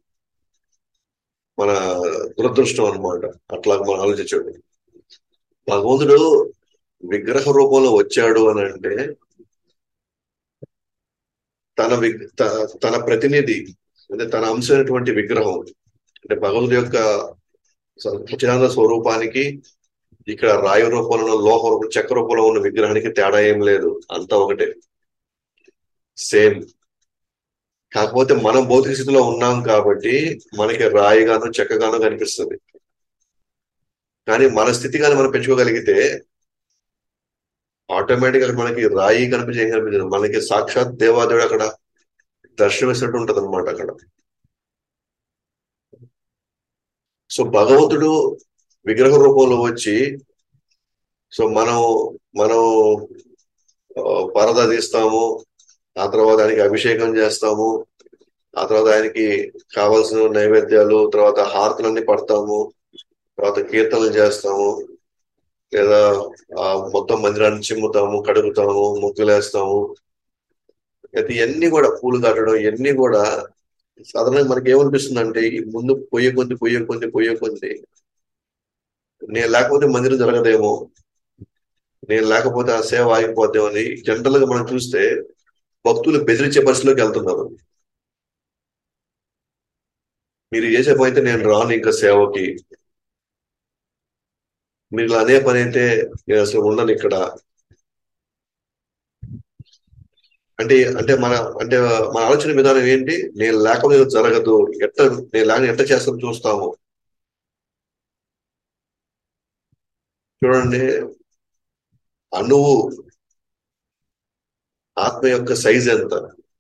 మన దురదృష్టం అన్నమాట అట్లా మనం ఆలోచించాడు భగవంతుడు విగ్రహ రూపంలో వచ్చాడు అని అంటే తన వి- త- తన ప్రతినిధి అంటే తన అంశమైనటువంటి విగ్రహం అంటే భగవంతుడి యొక్క సచిదానంద స్వరూపానికి ఇక్కడ రాయి రూపంలో లోహ రూపం చక్ర రూపంలో ఉన్న విగ్రహానికి తేడా ఏం లేదు అంతా ఒకటే సేమ్ కాకపోతే మనం భౌతిక స్థితిలో ఉన్నాం కాబట్టి మనకి రాయిగాను చెక్కగాను కనిపిస్తుంది కానీ మన స్థితి కానీ మనం పెంచుకోగలిగితే ఆటోమేటిక్ గా మనకి రాయి కనిపించే ఏం కనిపించదు మనకి సాక్షాత్ దేవాదేవుడు అక్కడ దర్శనమిస్తున్నట్టు ఉంటది అనమాట అక్కడ సో భగవంతుడు విగ్రహ రూపంలో వచ్చి సో మనం మనం ఆ, పరద తీస్తాము ఆ తర్వాత ఆయనకి అభిషేకం చేస్తాము ఆ తర్వాత ఆయనకి కావలసిన నైవేద్యాలు తర్వాత హారతులన్నీ పడతాము తర్వాత కీర్తనలు చేస్తాము లేదా ఆ మొత్తం మందిరాన్ని చిమ్ముతాము కడుగుతాము ముగ్గులేస్తాము అయితే ఇవన్నీ కూడా పూలు కట్టడం ఇవన్నీ కూడా సాధారణంగా మనకి ఏమనిపిస్తుంది అంటే ఈ ముందు పొయ్యే కొద్ది పొయ్యే కొద్ది పొయ్యే కొద్ది నేను లేకపోతే మందిరం జరగదేమో నేను లేకపోతే ఆ సేవ ఆగిపోద్దేమో అని జనరల్ గా మనం చూస్తే భక్తులు బెదిరించే పరిస్థితిలోకి వెళ్తున్నారు మీరు చేసే పని అయితే నేను రాను ఇంకా సేవకి మీరు ఇలా అనే పని అయితే నేను అసలు ఉండను ఇక్కడ అంటే అంటే మన అంటే మన ఆలోచన విధానం ఏంటి నేను లేకపోతే ఇది జరగదు ఎట్ట నేను లేక ఎట్ట చేస్తాను చూస్తాము చూడండి అణువు ఆత్మ యొక్క సైజ్ ఎంత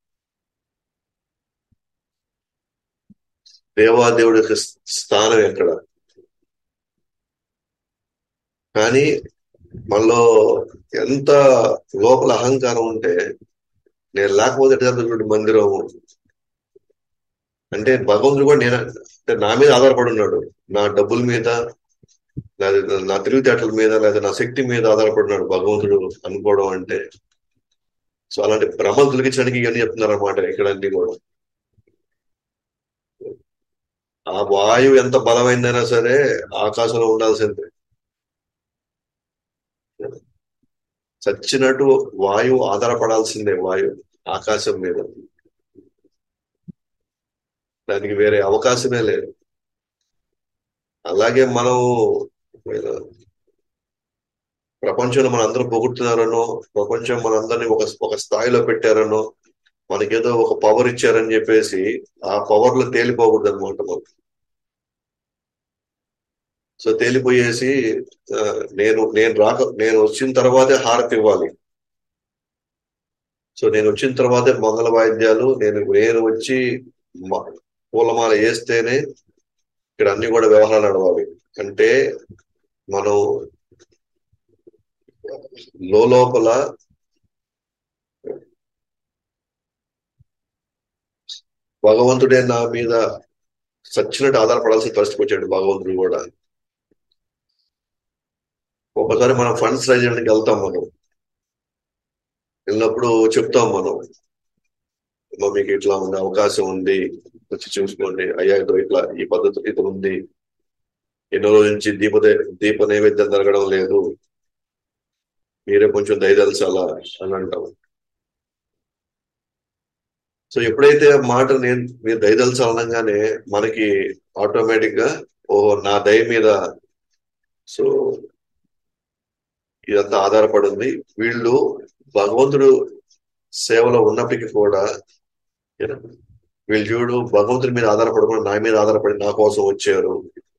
దేవాదేవుడి యొక్క స్థానం ఎక్కడ కానీ మనలో ఎంత లోపల అహంకారం ఉంటే నేను లేకపోతే ఎట్లా జరుగుతుంది మందిరం అంటే భగవంతుడు కూడా నేను అంటే నా మీద ఆధారపడి ఉన్నాడు నా డబ్బుల మీద లేదా నా తెలివితేటల మీద లేదా నా శక్తి మీద ఆధారపడి ఉన్నాడు భగవంతుడు అనుకోవడం అంటే సో అలాంటి భ్రమలు తొలగించడానికి ఇవన్నీ చెప్తున్నారు అనమాట ఇక్కడ అన్ని కూడా ఆ వాయువు ఎంత బలమైందైనా సరే ఆకాశంలో ఉండాల్సిందే చచ్చినట్టు వాయువు ఆధారపడాల్సిందే వాయువు ఆకాశం మీద దానికి వేరే అవకాశమే లేదు అలాగే మనం ప్రపంచంలో మన అందరూ పొగుడుతున్నారనో ప్రపంచం మనందరినీ ఒక ఒక స్థాయిలో పెట్టారనో మనకేదో ఒక పవర్ ఇచ్చారని చెప్పేసి ఆ పవర్ లో తేలిపోకూడదు అనమాట మనం సో తేలిపోయేసి ఆ, నేను నేను రాక నేను వచ్చిన తర్వాతే హారతి ఇవ్వాలి సో నేను వచ్చిన తర్వాతే మంగళ వాయిద్యాలు నేను నేను వచ్చి మ- పూలమాల వేస్తేనే ఇక్కడ అన్ని కూడా వ్యవహారాలు నడవాలి అంటే మనం లోపల భగవంతుడే నా మీద సచ్చినట్టు ఆధారపడాల్సిన పరిస్థితికి వచ్చాడు భగవంతుడు కూడా ఒకసారి మనం ఫండ్స్ రైజ్ చేయడానికి వెళ్తాం మనం వెళ్ళినప్పుడు చెప్తాం మనం "అమ్మా, మీకు ఇట్లా ఉంది అవకాశం ఉంది వచ్చి చూసుకోండి అయ్యా ఇదో ఇట్లా ఈ పద్ధతి ఇట్లా ఉంది ఎన్నో రోజుల నుంచి దీప దీప నైవేద్యం జరగడం లేదు మీరే కొంచెం దయదలచాలా అని అంటాం సో ఎప్పుడైతే ఆ మాట నేను మీరు దయదలచాలనగానే మనకి ఆటోమేటిక్ గా ఓహో నా దయ మీద సో ఇదంతా ఆధారపడి ఉంది వీళ్ళు భగవంతుడు సేవలో ఉన్నప్పటికీ కూడా you know, వీళ్ళు చూడు భగవంతుడి మీద ఆధారపడకుండా నా మీద ఆధారపడి నా కోసం వచ్చారు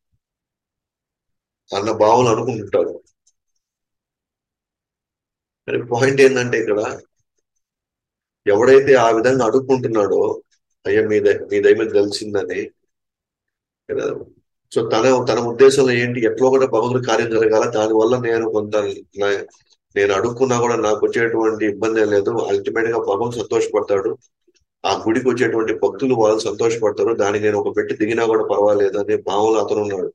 అన్న భావన అనుకుంటుంటారు కానీ పాయింట్ ఏంటంటే ఇక్కడ ఎవడైతే ఆ విధంగా అడుక్కుంటున్నాడో అయ్యా మీ దయ మీ దయ మీద తెలిసిందని కదా సో తన తన ఉద్దేశంలో ఏంటి ఎట్లా కూడా భగవంతుడి కార్యం జరగాల దానివల్ల నేను కొంత నా- నేను అడుక్కున్నా కూడా నాకు వచ్చేటువంటి ఇబ్బంది ఏం లేదు అల్టిమేట్ గా భగవంతుడు సంతోషపడతాడు ఆ గుడికి వచ్చేటువంటి భక్తులు వాళ్ళు సంతోషపడతారు దానికి నేను ఒక పెట్టి దిగినా కూడా పర్వాలేదు అనే భావనలో అతను ఉన్నాడు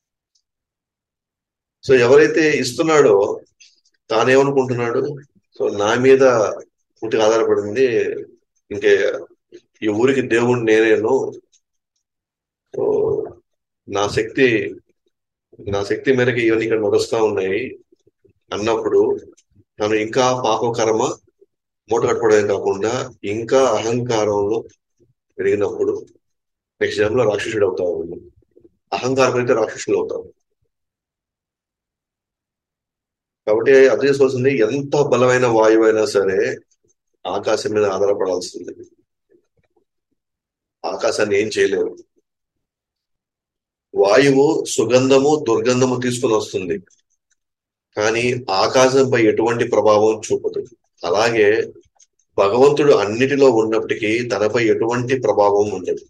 సో ఎవరైతే ఇస్తున్నాడో తానేమనుకుంటున్నాడు సో నా మీద పూర్తిగా ఆధారపడింది ఇంకే ఈ ఊరికి దేవుడు నేనేను సో నా శక్తి నా శక్తి మేరకు ఇవన్నీ ఇక్కడ నడుస్తా ఉన్నాయి అన్నప్పుడు తను ఇంకా పాపకర్మ మూట కట్టుకోవడమే కాకుండా ఇంకా అహంకారంలో పెరిగినప్పుడు నెక్స్ట్ జన్మలో రాక్షసుడు అవుతావు అహంకారం అయితే రాక్షసులు అవుతావు కాబట్టి అర్థం చేసుకోవాల్సింది ఎంత బలమైన వాయువు అయినా సరే ఆకాశం మీద ఆధారపడాల్సింది ఆకాశాన్ని ఏం చేయలేరు వాయువు సుగంధము దుర్గంధము తీసుకుని వస్తుంది కానీ ఆకాశంపై ఎటువంటి ప్రభావం చూపదు అలాగే భగవంతుడు అన్నిటిలో ఉన్నప్పటికీ తనపై ఎటువంటి ప్రభావం ఉండదు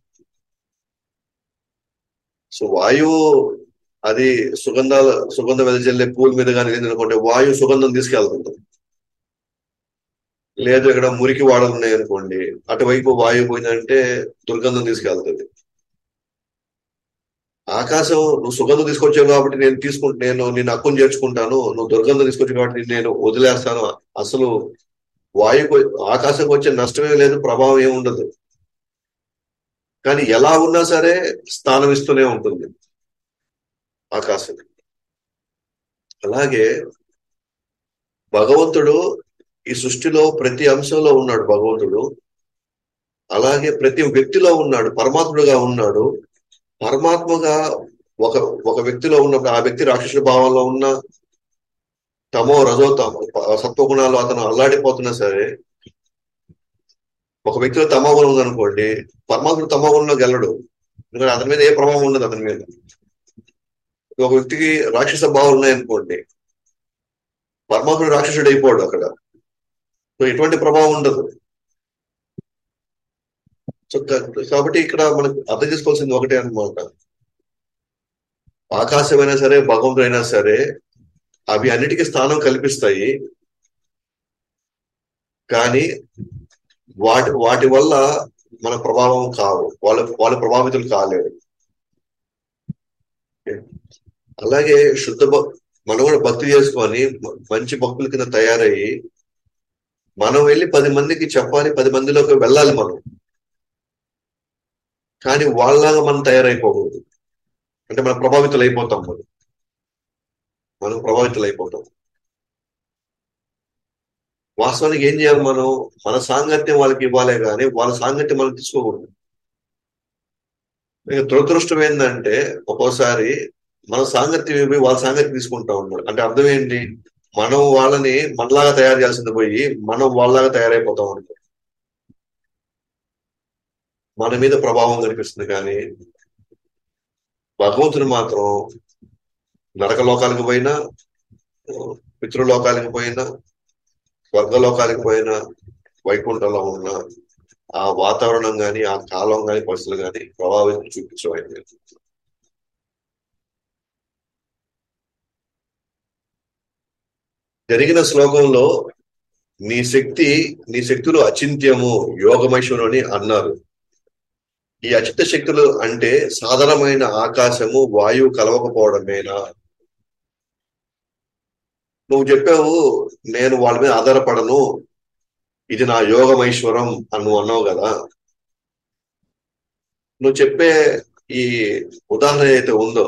సో వాయువు అది సుగంధాల సుగంధం వెదజల్లే పూల మీద కానీ అనుకుంటే వాయువు సుగంధం తీసుకెళ్తుంది లేదు ఇక్కడ మురికి వాడలు ఉన్నాయి అనుకోండి అటువైపు వాయువు పోయిందంటే దుర్గంధం తీసుకెళ్తుంది ఆకాశం నువ్వు సుగంధం తీసుకొచ్చావు కాబట్టి నేను తీసుకుంటు నేను నేను అక్కుని చేర్చుకుంటాను నువ్వు దుర్గంధం తీసుకొచ్చావు కాబట్టి నేను వదిలేస్తాను అసలు వాయువు ఆకాశంకి వచ్చే నష్టమే లేదు ప్రభావం ఏమి ఉండదు కానీ ఎలా ఉన్నా సరే స్థానం ఇస్తూనే ఉంటుంది ఆకాశం అలాగే భగవంతుడు ఈ సృష్టిలో ప్రతి అంశంలో ఉన్నాడు భగవంతుడు అలాగే ప్రతి వ్యక్తిలో ఉన్నాడు పరమాత్ముడుగా ఉన్నాడు పరమాత్మగా ఒక ఒక వ్యక్తిలో ఉన్నప్పుడు ఆ వ్యక్తి రాక్షసుల భావంలో ఉన్న తమో రజో సత్వగుణాలు అతను అల్లాడిపోతున్నా సరే ఒక వ్యక్తిలో తమో గుణం ఉందనుకోండి పరమాత్ముడు తమో గుణంలో గెలడు ఎందుకంటే అతని మీద ఏ ప్రభావం ఉండదు అతని మీద ఒక వ్యక్తికి రాక్షస భావాలు ఉన్నాయనుకోండి పరమాత్ముడు రాక్షసుడు అయిపోడు అక్కడ సో ఎటువంటి ప్రభావం ఉండదు సో కాబట్టి ఇక్కడ మనకు అర్థం చేసుకోవాల్సింది ఒకటే అనమాట ఆకాశమైనా సరే భగవంతుడైనా సరే అవి అన్నిటికీ స్థానం కల్పిస్తాయి కానీ వాటి వాటి వల్ల మన ప్రభావం కావు వాళ్ళ వాళ్ళ ప్రభావితులు కాలేరు అలాగే శుద్ధ మనం కూడా భక్తి చేసుకొని మంచి భక్తుల కింద తయారయ్యి మనం వెళ్ళి పది మందికి చెప్పాలి పది మందిలోకి వెళ్ళాలి మనం కానీ వాళ్ళలాగా మనం తయారైపోకూడదు అంటే మనం ప్రభావితులు అయిపోతాం మనం మనం ప్రభావితులు అయిపోతాం వాస్తవానికి ఏం చేయాలి మనం మన సాంగత్యం వాళ్ళకి ఇవ్వాలే కానీ వాళ్ళ సాంగత్యం మనం తీసుకోకూడదు దురదృష్టం ఏంటంటే ఒక్కోసారి మన సాంగత్యం ఇవ్వి వాళ్ళ సాంగత్యం తీసుకుంటా ఉన్నాడు అంటే అర్థం ఏంటి మనం వాళ్ళని మనలాగా తయారు చేయాల్సింది పోయి మనం వాళ్ళలాగా తయారైపోతాం అనుకో మన మీద ప్రభావం కనిపిస్తుంది కానీ భగవంతుడు మాత్రం నరకలోకాలకు పోయినా పితృలోకాలకు పోయినా స్వర్గలోకాలకు పోయినా వైకుంఠంలో ఉన్న ఆ వాతావరణం కానీ ఆ కాలం కానీ పరిస్థితులు కానీ ప్రభావితం చూపించడం జరిగిన శ్లోకంలో నీ శక్తి నీ శక్తులు అచింత్యము యోగమైశ్వరు అని అన్నారు ఈ అచిత శక్తులు అంటే సాధారణమైన ఆకాశము వాయువు కలవకపోవడమేనా నువ్వు చెప్పావు నేను వాళ్ళ మీద ఆధారపడను ఇది నా యోగమైశ్వరం అని నువ్వు అన్నావు కదా నువ్వు చెప్పే ఈ ఉదాహరణ అయితే ఉందో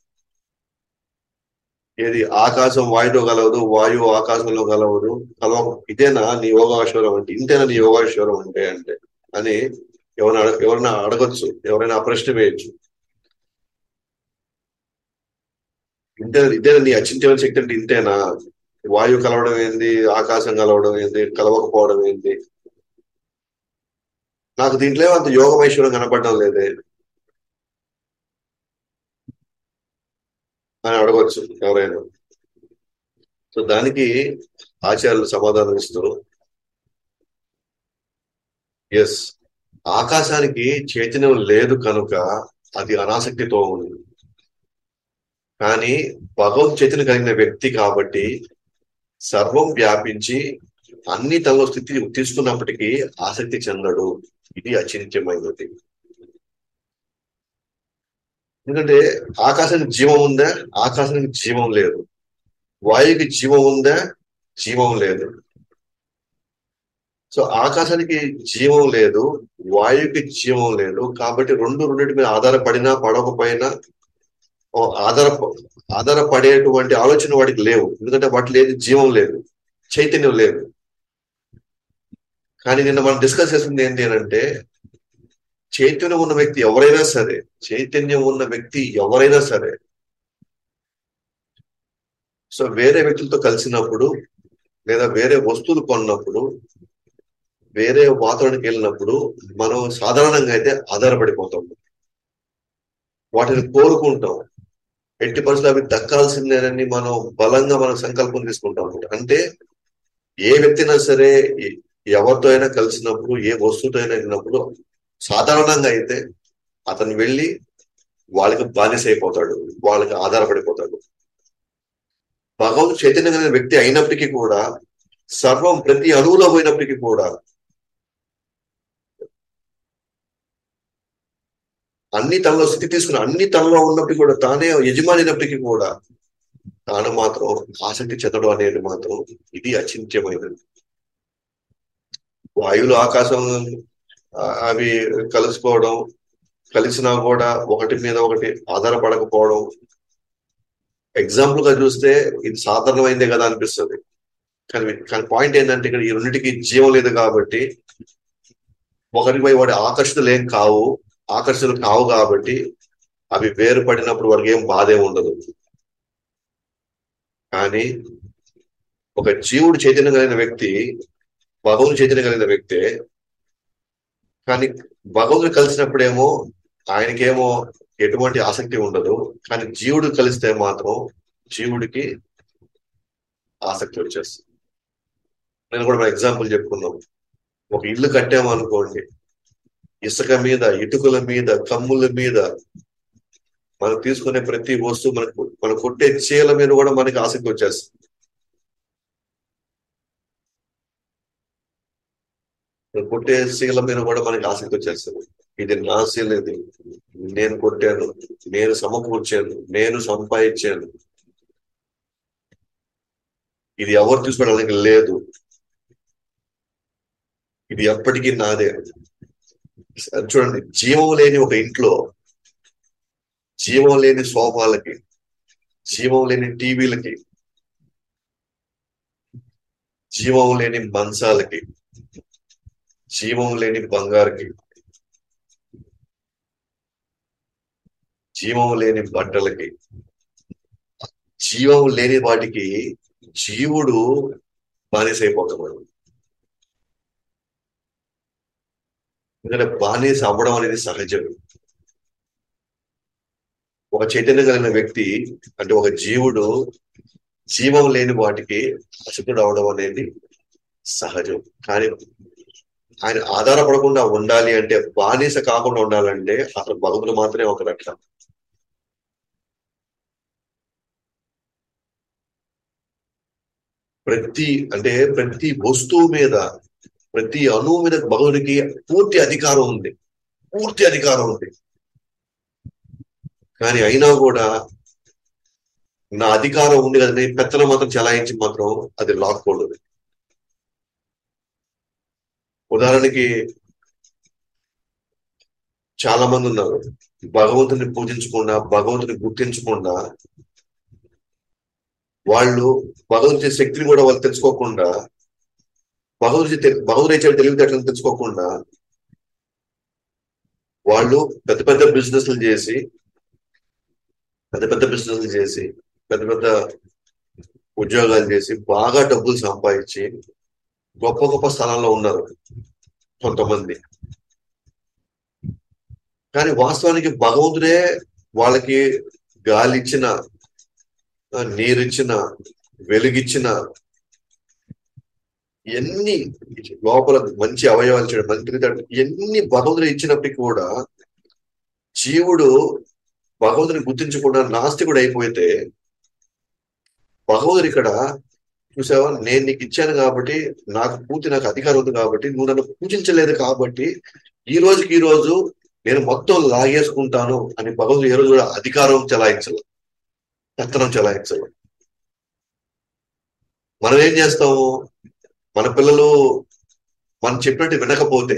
ఏది ఆకాశం వాయువులో కలవదు వాయువు ఆకాశంలో కలవదు కలవ ఇదేనా నీ యోగాశ్వరం అంటే ఇంతేనా నీ యోగాశ్వరం అంటే అంటే అని ఎవరైనా ఎవరైనా అడగచ్చు ఎవరైనా ఆ ప్రశ్న వేయచ్చు ఇంతే ఇదేనా నీ అచింత్యమైన శక్తి అంటే ఇంతేనా వాయువు కలవడం ఏంది ఆకాశం కలవడం ఏంది కలవకపోవడం ఏంది నాకు దీంట్లో అంత యోగమైశ్వరం కనపడడం లేదే అని అడగవచ్చు ఎవరైనా సో దానికి ఆచార్యులు సమాధానం ఇస్తూ ఎస్ ఆకాశానికి చైతన్యం లేదు కనుక అది అనాసక్తితో ఉంది కానీ భగవత్ చైతన్యం కలిగిన వ్యక్తి కాబట్టి సర్వం వ్యాపించి అన్ని తనలో స్థితి తీసుకున్నప్పటికీ ఆసక్తి చెందడు ఇది అచింత్యమైనది ఎందుకంటే ఆకాశానికి జీవం ఉందా ఆకాశానికి జీవం లేదు వాయువుకి జీవం ఉందా జీవం లేదు సో ఆకాశానికి జీవం లేదు వాయువుకి జీవం లేదు కాబట్టి రెండు రెండింటి మీద ఆధారపడినా పడకపోయినా ఆధార ఆధారపడేటువంటి ఆలోచన వాడికి లేవు ఎందుకంటే వాటిలో ఏది జీవం లేదు చైతన్యం లేదు కానీ నిన్న మనం డిస్కస్ చేసింది ఏంటి అని అంటే చైతన్యం ఉన్న వ్యక్తి ఎవరైనా సరే చైతన్యం ఉన్న వ్యక్తి ఎవరైనా సరే సో వేరే వ్యక్తులతో కలిసినప్పుడు లేదా వేరే వస్తువులు కొన్నప్పుడు వేరే వాతావరణానికి వెళ్ళినప్పుడు మనం సాధారణంగా అయితే ఆధారపడిపోతాం వాటిని కోరుకుంటాం ఎట్టి పరిస్థితులు అవి దక్కాల్సిందేనని మనం బలంగా మనం సంకల్పం తీసుకుంటాం అంటే ఏ వ్యక్తినా సరే ఎ- ఎవరితో అయినా కలిసినప్పుడు ఏ వస్తువుతో అయినా వెళ్ళినప్పుడు సాధారణంగా అయితే అతను వెళ్ళి వాళ్ళకి బానిస అయిపోతాడు వాళ్ళకి ఆధారపడిపోతాడు భగవంతుడు చైతన్యం కలిగిన వ్యక్తి అయినప్పటికీ కూడా సర్వం ప్రతి అణువులో పోయినప్పటికీ కూడా అన్ని తనలో స్థితి తీసుకుని అన్ని తనలో ఉన్నప్పటికీ కూడా తానే యజమాని అయినప్పటికీ కూడా తాను మాత్రం ఆసక్తి చెందడం అనేది మాత్రం ఇది అచింత్యమైనది వాయువులు ఆకాశం ఆ, అవి కలుసుకోవడం కలిసినా కూడా ఒకటి మీద ఒకటి ఆధారపడకపోవడం ఎగ్జాంపుల్ గా చూస్తే ఇది సాధారణమైందే కదా అనిపిస్తుంది కానీ కానీ పాయింట్ ఏంటంటే ఇక్కడ ఈ రెండింటికి జీవం లేదు కాబట్టి ఒకరిపై వాడి ఆకర్షణలు ఏం కావు ఆకర్షణలు కావు కాబట్టి అవి వేరుపడినప్పుడు వారికి ఏం బాధ ఏం ఉండదు కానీ ఒక జీవుడు చైతన్యం కలిగిన వ్యక్తి భగవంతుడు చైతన్యం కలిగిన వ్యక్తే కానీ భగవంతుడు కలిసినప్పుడేమో ఆయనకేమో ఎటువంటి ఆసక్తి ఉండదు కానీ జీవుడు కలిస్తే మాత్రం జీవుడికి ఆసక్తి వచ్చేస్తుంది నేను కూడా ఎగ్జాంపుల్ చెప్పుకున్నాం ఒక ఇల్లు కట్టాము అనుకోండి ఇసుక మీద ఇటుకల మీద కమ్ముల మీద మనం తీసుకునే ప్రతి వస్తువు మనకు మనం కొట్టే చీల మీద కూడా మనకి ఆసక్తి వచ్చేస్తుంది మనం కొట్టే శీల మీద కూడా మనకి ఆసక్తి వచ్చేస్తుంది ఇది నా శీల ఇది నేను కొట్టాను నేను సమకూర్చాను నేను సంపాదించాను ఇది ఎవరు తీసుకోవడానికి లేదు ఇది ఎప్పటికీ నాదే చూడండి జీవం లేని ఒక ఇంట్లో జీవం లేని సోఫాలకి జీవం లేని టీవీలకి జీవం లేని మంచాలకి జీవం లేని బంగారుకి జీవం లేని బట్టలకి జీవం లేని వాటికి జీవుడు బానిసైపోతున్నాడు ఎందుకంటే బానిస అవ్వడం అనేది సహజం ఒక చైతన్యం కలిగిన వ్యక్తి అంటే ఒక జీవుడు జీవం లేని వాటికి అశుద్ధుడు అవడం అనేది సహజం కానీ ఆయన ఆధారపడకుండా ఉండాలి అంటే బానిస కాకుండా ఉండాలంటే అసలు భగవంతుడు మాత్రమే ఒక రక్షణ ప్రతి అంటే ప్రతి వస్తువు మీద ప్రతి అణువు మీద భగవునికి పూర్తి అధికారం ఉంది పూర్తి అధికారం ఉంది కానీ అయినా కూడా నా అధికారం ఉంది కదా నేను పెత్తనం మాత్రం చలాయించి మాత్రం అది లాక్కూడదు ఉదాహరణకి చాలా మంది ఉన్నారు భగవంతుని పూజించకుండా భగవంతుని గుర్తించకుండా వాళ్ళు భగవంతుని శక్తిని కూడా వాళ్ళు తెలుసుకోకుండా భగవంతుడి భగవంతుడు ఇచ్చే తెలివితేటలను తెలుసుకోకుండా వాళ్ళు పెద్ద పెద్ద బిజినెస్లు చేసి పెద్ద పెద్ద బిజినెస్లు చేసి పెద్ద పెద్ద ఉద్యోగాలు చేసి బాగా డబ్బులు సంపాదించి గొప్ప గొప్ప స్థలాల్లో ఉన్నారు కొంతమంది కానీ వాస్తవానికి భగవంతుడే వాళ్ళకి గాలి ఇచ్చిన నీరిచ్చిన వెలుగిచ్చిన ఎన్ని లోపల మంచి అవయవాలు చేయడం మంచి ఎన్ని భగవంతుడు ఇచ్చినప్పటికీ కూడా జీవుడు భగవంతుని గుర్తించకుండా నాస్తికుడు అయిపోతే భగవంతుడు ఇక్కడ చూసావా నేను నీకు ఇచ్చాను కాబట్టి నాకు పూర్తి నాకు అధికారం ఉంది కాబట్టి నువ్వు నన్ను పూజించలేదు కాబట్టి ఈ రోజుకి ఈ రోజు నేను మొత్తం లాగేసుకుంటాను అని భగవంతుడు ఏ రోజు కూడా అధికారం చెలాయించాలి పెత్తనం చెలాయించాలి మనం ఏం చేస్తాము మన పిల్లలు మనం చెప్పినట్టు వినకపోతే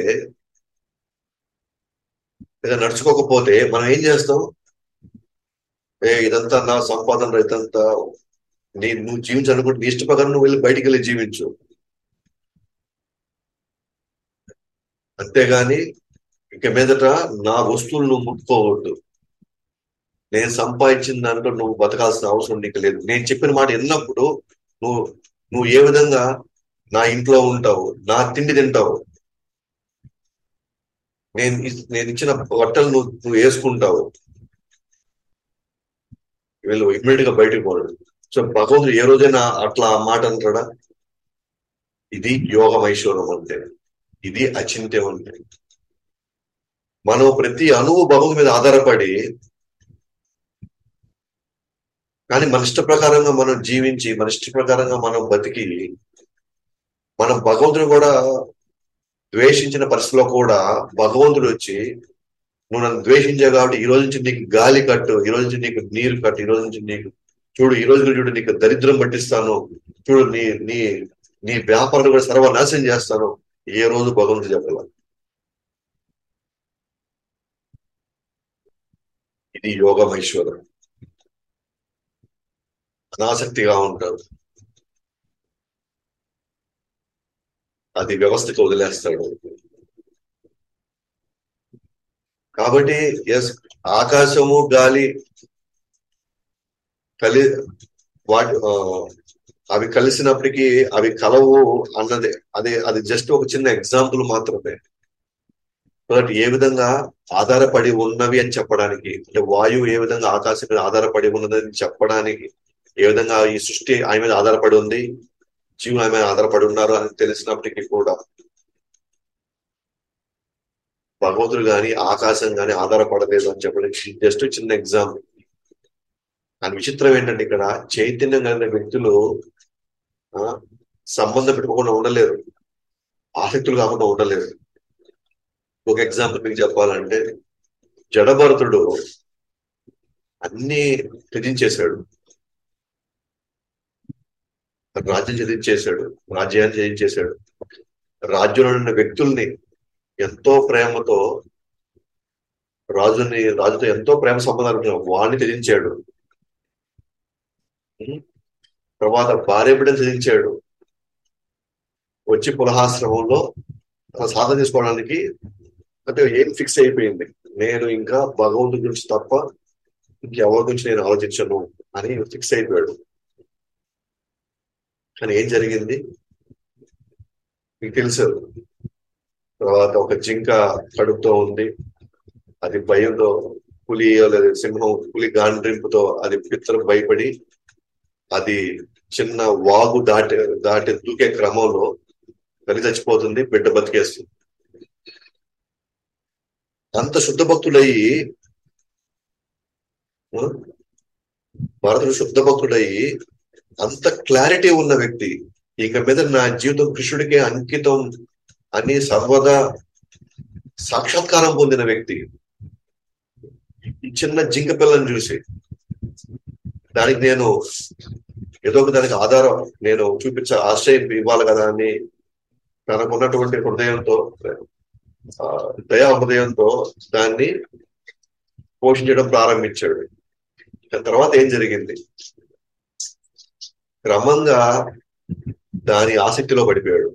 లేదా నడుచుకోకపోతే మనం ఏం చేస్తాం ఏ ఇదంతా నా సంపాదన ఇదంతా నీ నువ్వు జీవించాలనుకుంటే నీ ఇష్ట ప్రకారం నువ్వు వెళ్ళి బయటికి వెళ్ళి జీవించు అంతేగాని ఇక మీదట నా వస్తువులు నువ్వు ముట్టుకోవద్దు నేను సంపాదించిన దాంట్లో నువ్వు బతకాల్సిన అవసరం నీకు లేదు నేను చెప్పిన మాట విన్నప్పుడు నువ్వు నువ్వు ఏ విధంగా నా ఇంట్లో ఉంటావు నా తిండి తింటావు నేను ఇ- నేను ఇచ్చిన బట్టలు నువ్వు నువ్వు వేసుకుంటావు వీళ్ళు ఇమ్మీడియట్ గా బయటకు పోడు సో భగవంతుడు ఏ రోజైనా అట్లా ఆ మాట అంటాడా ఇది యోగమైశ్వరం అంటే ఇది అచింత్యం అంటే మనం ప్రతి అణువు భగవంతు మీద ఆధారపడి కానీ మన ఇష్ట ప్రకారంగా మనం జీవించి మన ఇష్ట ప్రకారంగా మనం బతికి మనం భగవంతుడు కూడా ద్వేషించిన పరిస్థితిలో కూడా భగవంతుడు వచ్చి నువ్వు నన్ను ద్వేషించావు కాబట్టి ఈ రోజు నుంచి నీకు గాలి కట్టు ఈ రోజు నుంచి నీకు నీరు కట్టు ఈ రోజు నుంచి నీకు చూడు ఈ రోజు నుంచి చూడు నీకు దరిద్రం పట్టిస్తాను చూడు నీ నీ నీ వ్యాపారం కూడా సర్వనాశనం చేస్తాను ఏ రోజు భగవంతుడు చెప్పాల ఇది యోగమైశ్వరం అనాసక్తిగా ఉంటారు అది వ్యవస్థకి వదిలేస్తాడు కాబట్టి ఎస్ ఆకాశము గాలి కలి వాటి ఆ, అవి కలిసినప్పటికీ అవి కలవు అన్నది అదే అది జస్ట్ ఒక చిన్న ఎగ్జాంపుల్ మాత్రమే బట్ ఏ విధంగా ఆధారపడి ఉన్నవి అని చెప్పడానికి అంటే వాయువు ఏ విధంగా ఆకాశం మీద ఆధారపడి ఉన్నదని చెప్పడానికి ఏ విధంగా ఈ సృష్టి ఆయన మీద ఆధారపడి ఉంది జీవులు ఆయన మీద ఆధారపడి ఉన్నారు అని తెలిసినప్పటికీ కూడా భగవంతుడు గాని ఆకాశం గాని ఆధారపడలేదు అని చెప్పడానికి జస్ట్ చిన్న ఎగ్జాంపుల్ కానీ విచిత్రం ఏంటంటే ఇక్కడ చైతన్యం కలిగిన వ్యక్తులు ఆ, సంబంధం పెట్టుకోకుండా ఉండలేరు ఆసక్తులు కాకుండా ఉండలేరు ఒక ఎగ్జాంపుల్ మీకు చెప్పాలంటే జడభరతుడు అన్ని త్యజించేశాడు రాజ్యం చదివించేశాడు రాజ్యాన్ని చదివించేశాడు రాజ్యంలో ఉన్న వ్యక్తుల్ని ఎంతో ప్రేమతో రాజుని రాజుతో ఎంతో ప్రేమ సంబంధాలు ఉన్నాయి. వాడిని త్యజించాడు ఉం? తర్వాత భార్య బిడ్డను త్యజించాడు వచ్చి పులహాశ్రమంలో తన సాధన చేసుకోవడానికి అంటే ఏం ఫిక్స్ అయిపోయింది నేను ఇంకా భగవంతుడి గురించి తప్ప ఇంకెవరి గురించి నేను ఆలోచించను అని ఫిక్స్ అయిపోయాడు కానీ ఏం జరిగింది మీకు తెలుసు తర్వాత ఒక జింక కడుపుతో ఉంది అది భయంతో పులి లేదా సింహం పులి గాండ్రింపుతో అది పిత్తలు భయపడి అది చిన్న వాగు దాటి దాటి దూకే క్రమంలో తల్లి చచ్చిపోతుంది బిడ్డ బతికేస్తుంది అంత శుద్ధ భక్తుడయి ఆ, భరతుడు శుద్ధ భక్తుడయి అంత క్లారిటీ ఉన్న వ్యక్తి ఇక మీద నా జీవితం కృష్ణుడికే అంకితం అని సర్వదా సాక్షాత్కారం పొందిన వ్యక్తి ఈ చిన్న జింక పిల్లని చూసి దానికి నేను ఏదో ఒక దానికి ఆధారం నేను చూపించ ఆశ్రయం ఇవ్వాలి కదా అని తనకున్నటువంటి హృదయంతో ఆ, దయా హృదయంతో దాన్ని పోషించడం ప్రారంభించాడు దాని తర్వాత ఏం జరిగింది క్రమంగా దాని ఆసక్తిలో పడిపోయాడు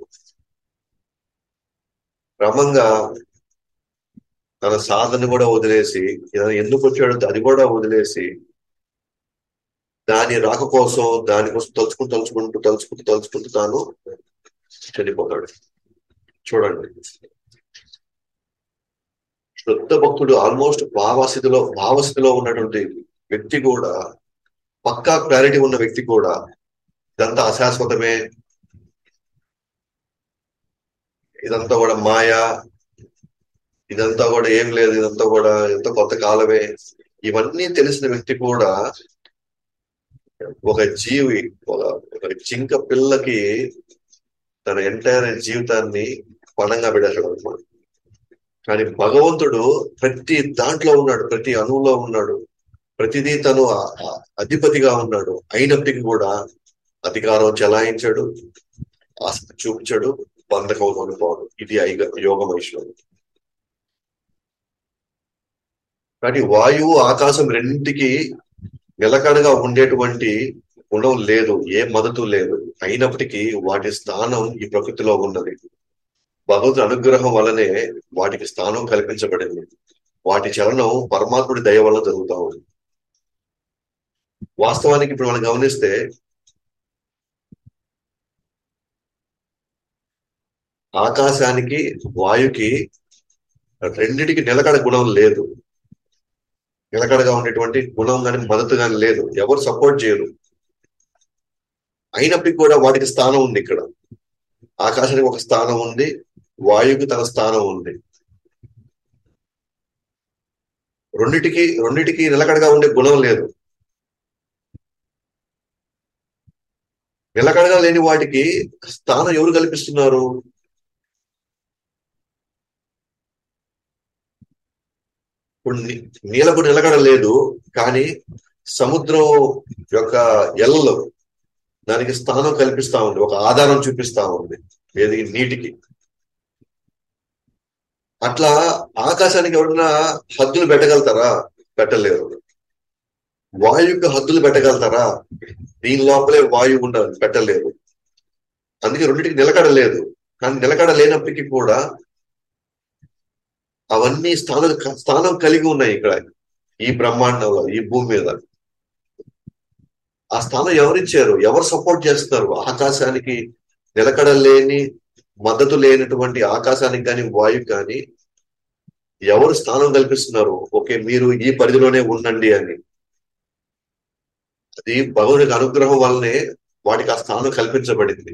క్రమంగా తన సాధన కూడా వదిలేసి ఇలా ఎందుకు వచ్చాడో అది కూడా వదిలేసి దాని రాక కోసం దానికోసం తలుచుకుంటూ తలుచుకుంటూ తలుచుకుంటూ తలుచుకుంటూ తాను చనిపోతాడు చూడండి శుద్ధ భక్తుడు ఆల్మోస్ట్ భావస్థితిలో భావస్థితిలో ఉన్నటువంటి వ్యక్తి కూడా పక్కా క్లారిటీ ఉన్న వ్యక్తి కూడా ఇదంతా అశాశ్వతమే ఇదంతా కూడా మాయా ఇదంతా కూడా ఏం లేదు ఇదంతా కూడా ఎంత కొత్త కాలమే ఇవన్నీ తెలిసిన వ్యక్తి కూడా ఒక జీవి ఒక ఒక జింక పిల్లకి తన ఎంటైర్ జీవితాన్ని పణంగా పెట్టేశాడు అనమాట కానీ భగవంతుడు ప్రతి దాంట్లో ఉన్నాడు ప్రతి అణువులో ఉన్నాడు ప్రతిదీ తను ఆ- ఆ అధిపతిగా ఉన్నాడు అయినప్పటికీ కూడా అధికారం చెలాయించాడు ఆసక్తి చూపించాడు బంధకం అనుకోవడం ఇది ఐగ యోగం ఐశ్వర్యం కానీ వాయువు ఆకాశం రెండింటికి నిలకడగా ఉండేటువంటి గుణం లేదు ఏ మద్దతు లేదు అయినప్పటికీ వాటి స్థానం ఈ ప్రకృతిలో ఉన్నది భగవద్ అనుగ్రహం వల్లనే వాటికి స్థానం కల్పించబడింది వాటి చలనం పరమాత్ముడి దయ వల్ల జరుగుతా ఉంది వాస్తవానికి ఇప్పుడు మనం గమనిస్తే ఆకాశానికి వాయుకి రెండిటికి నిలకడ గుణం లేదు నిలకడగా ఉండేటువంటి గుణం కానీ మద్దతు కానీ లేదు ఎవరు సపోర్ట్ చేయరు అయినప్పటికీ కూడా వాటికి స్థానం ఉంది ఇక్కడ ఆకాశానికి ఒక స్థానం ఉంది వాయువుకి తన స్థానం ఉంది రెండిటికి రెండిటికి నిలకడగా ఉండే గుణం లేదు నిలకడగా లేని వాటికి స్థానం ఎవరు కల్పిస్తున్నారు ఇప్పుడు ని- నీలకు నిలకడ లేదు కానీ సముద్రం యొక్క ఎల్లలో దానికి స్థానం కల్పిస్తా ఉంది ఒక ఆధారం చూపిస్తా ఉంది ఏది నీటికి అట్లా ఆకాశానికి ఎవరైనా హద్దులు పెట్టగలుగుతారా పెట్టలేరు వాయువుకి హద్దులు పెట్టగలుగుతారా దీని లోపలే వాయువు ఉండదు పెట్టలేరు అందుకే రెండింటికి నిలకడ లేదు కానీ నిలకడ లేనప్పటికీ కూడా అవన్నీ స్థానం స్థానం కలిగి ఉన్నాయి ఇక్కడ ఈ బ్రహ్మాండంలో ఈ భూమి మీద ఆ స్థానం ఎవరిచ్చారు ఎవరు సపోర్ట్ చేస్తారు ఆకాశానికి నిలకడ లేని మద్దతు లేనటువంటి ఆకాశానికి కానీ వాయువు కానీ ఎవరు స్థానం కల్పిస్తున్నారు ఓకే మీరు ఈ పరిధిలోనే ఉండండి అని అది భగవునికి అనుగ్రహం వల్లనే వాటికి ఆ స్థానం కల్పించబడింది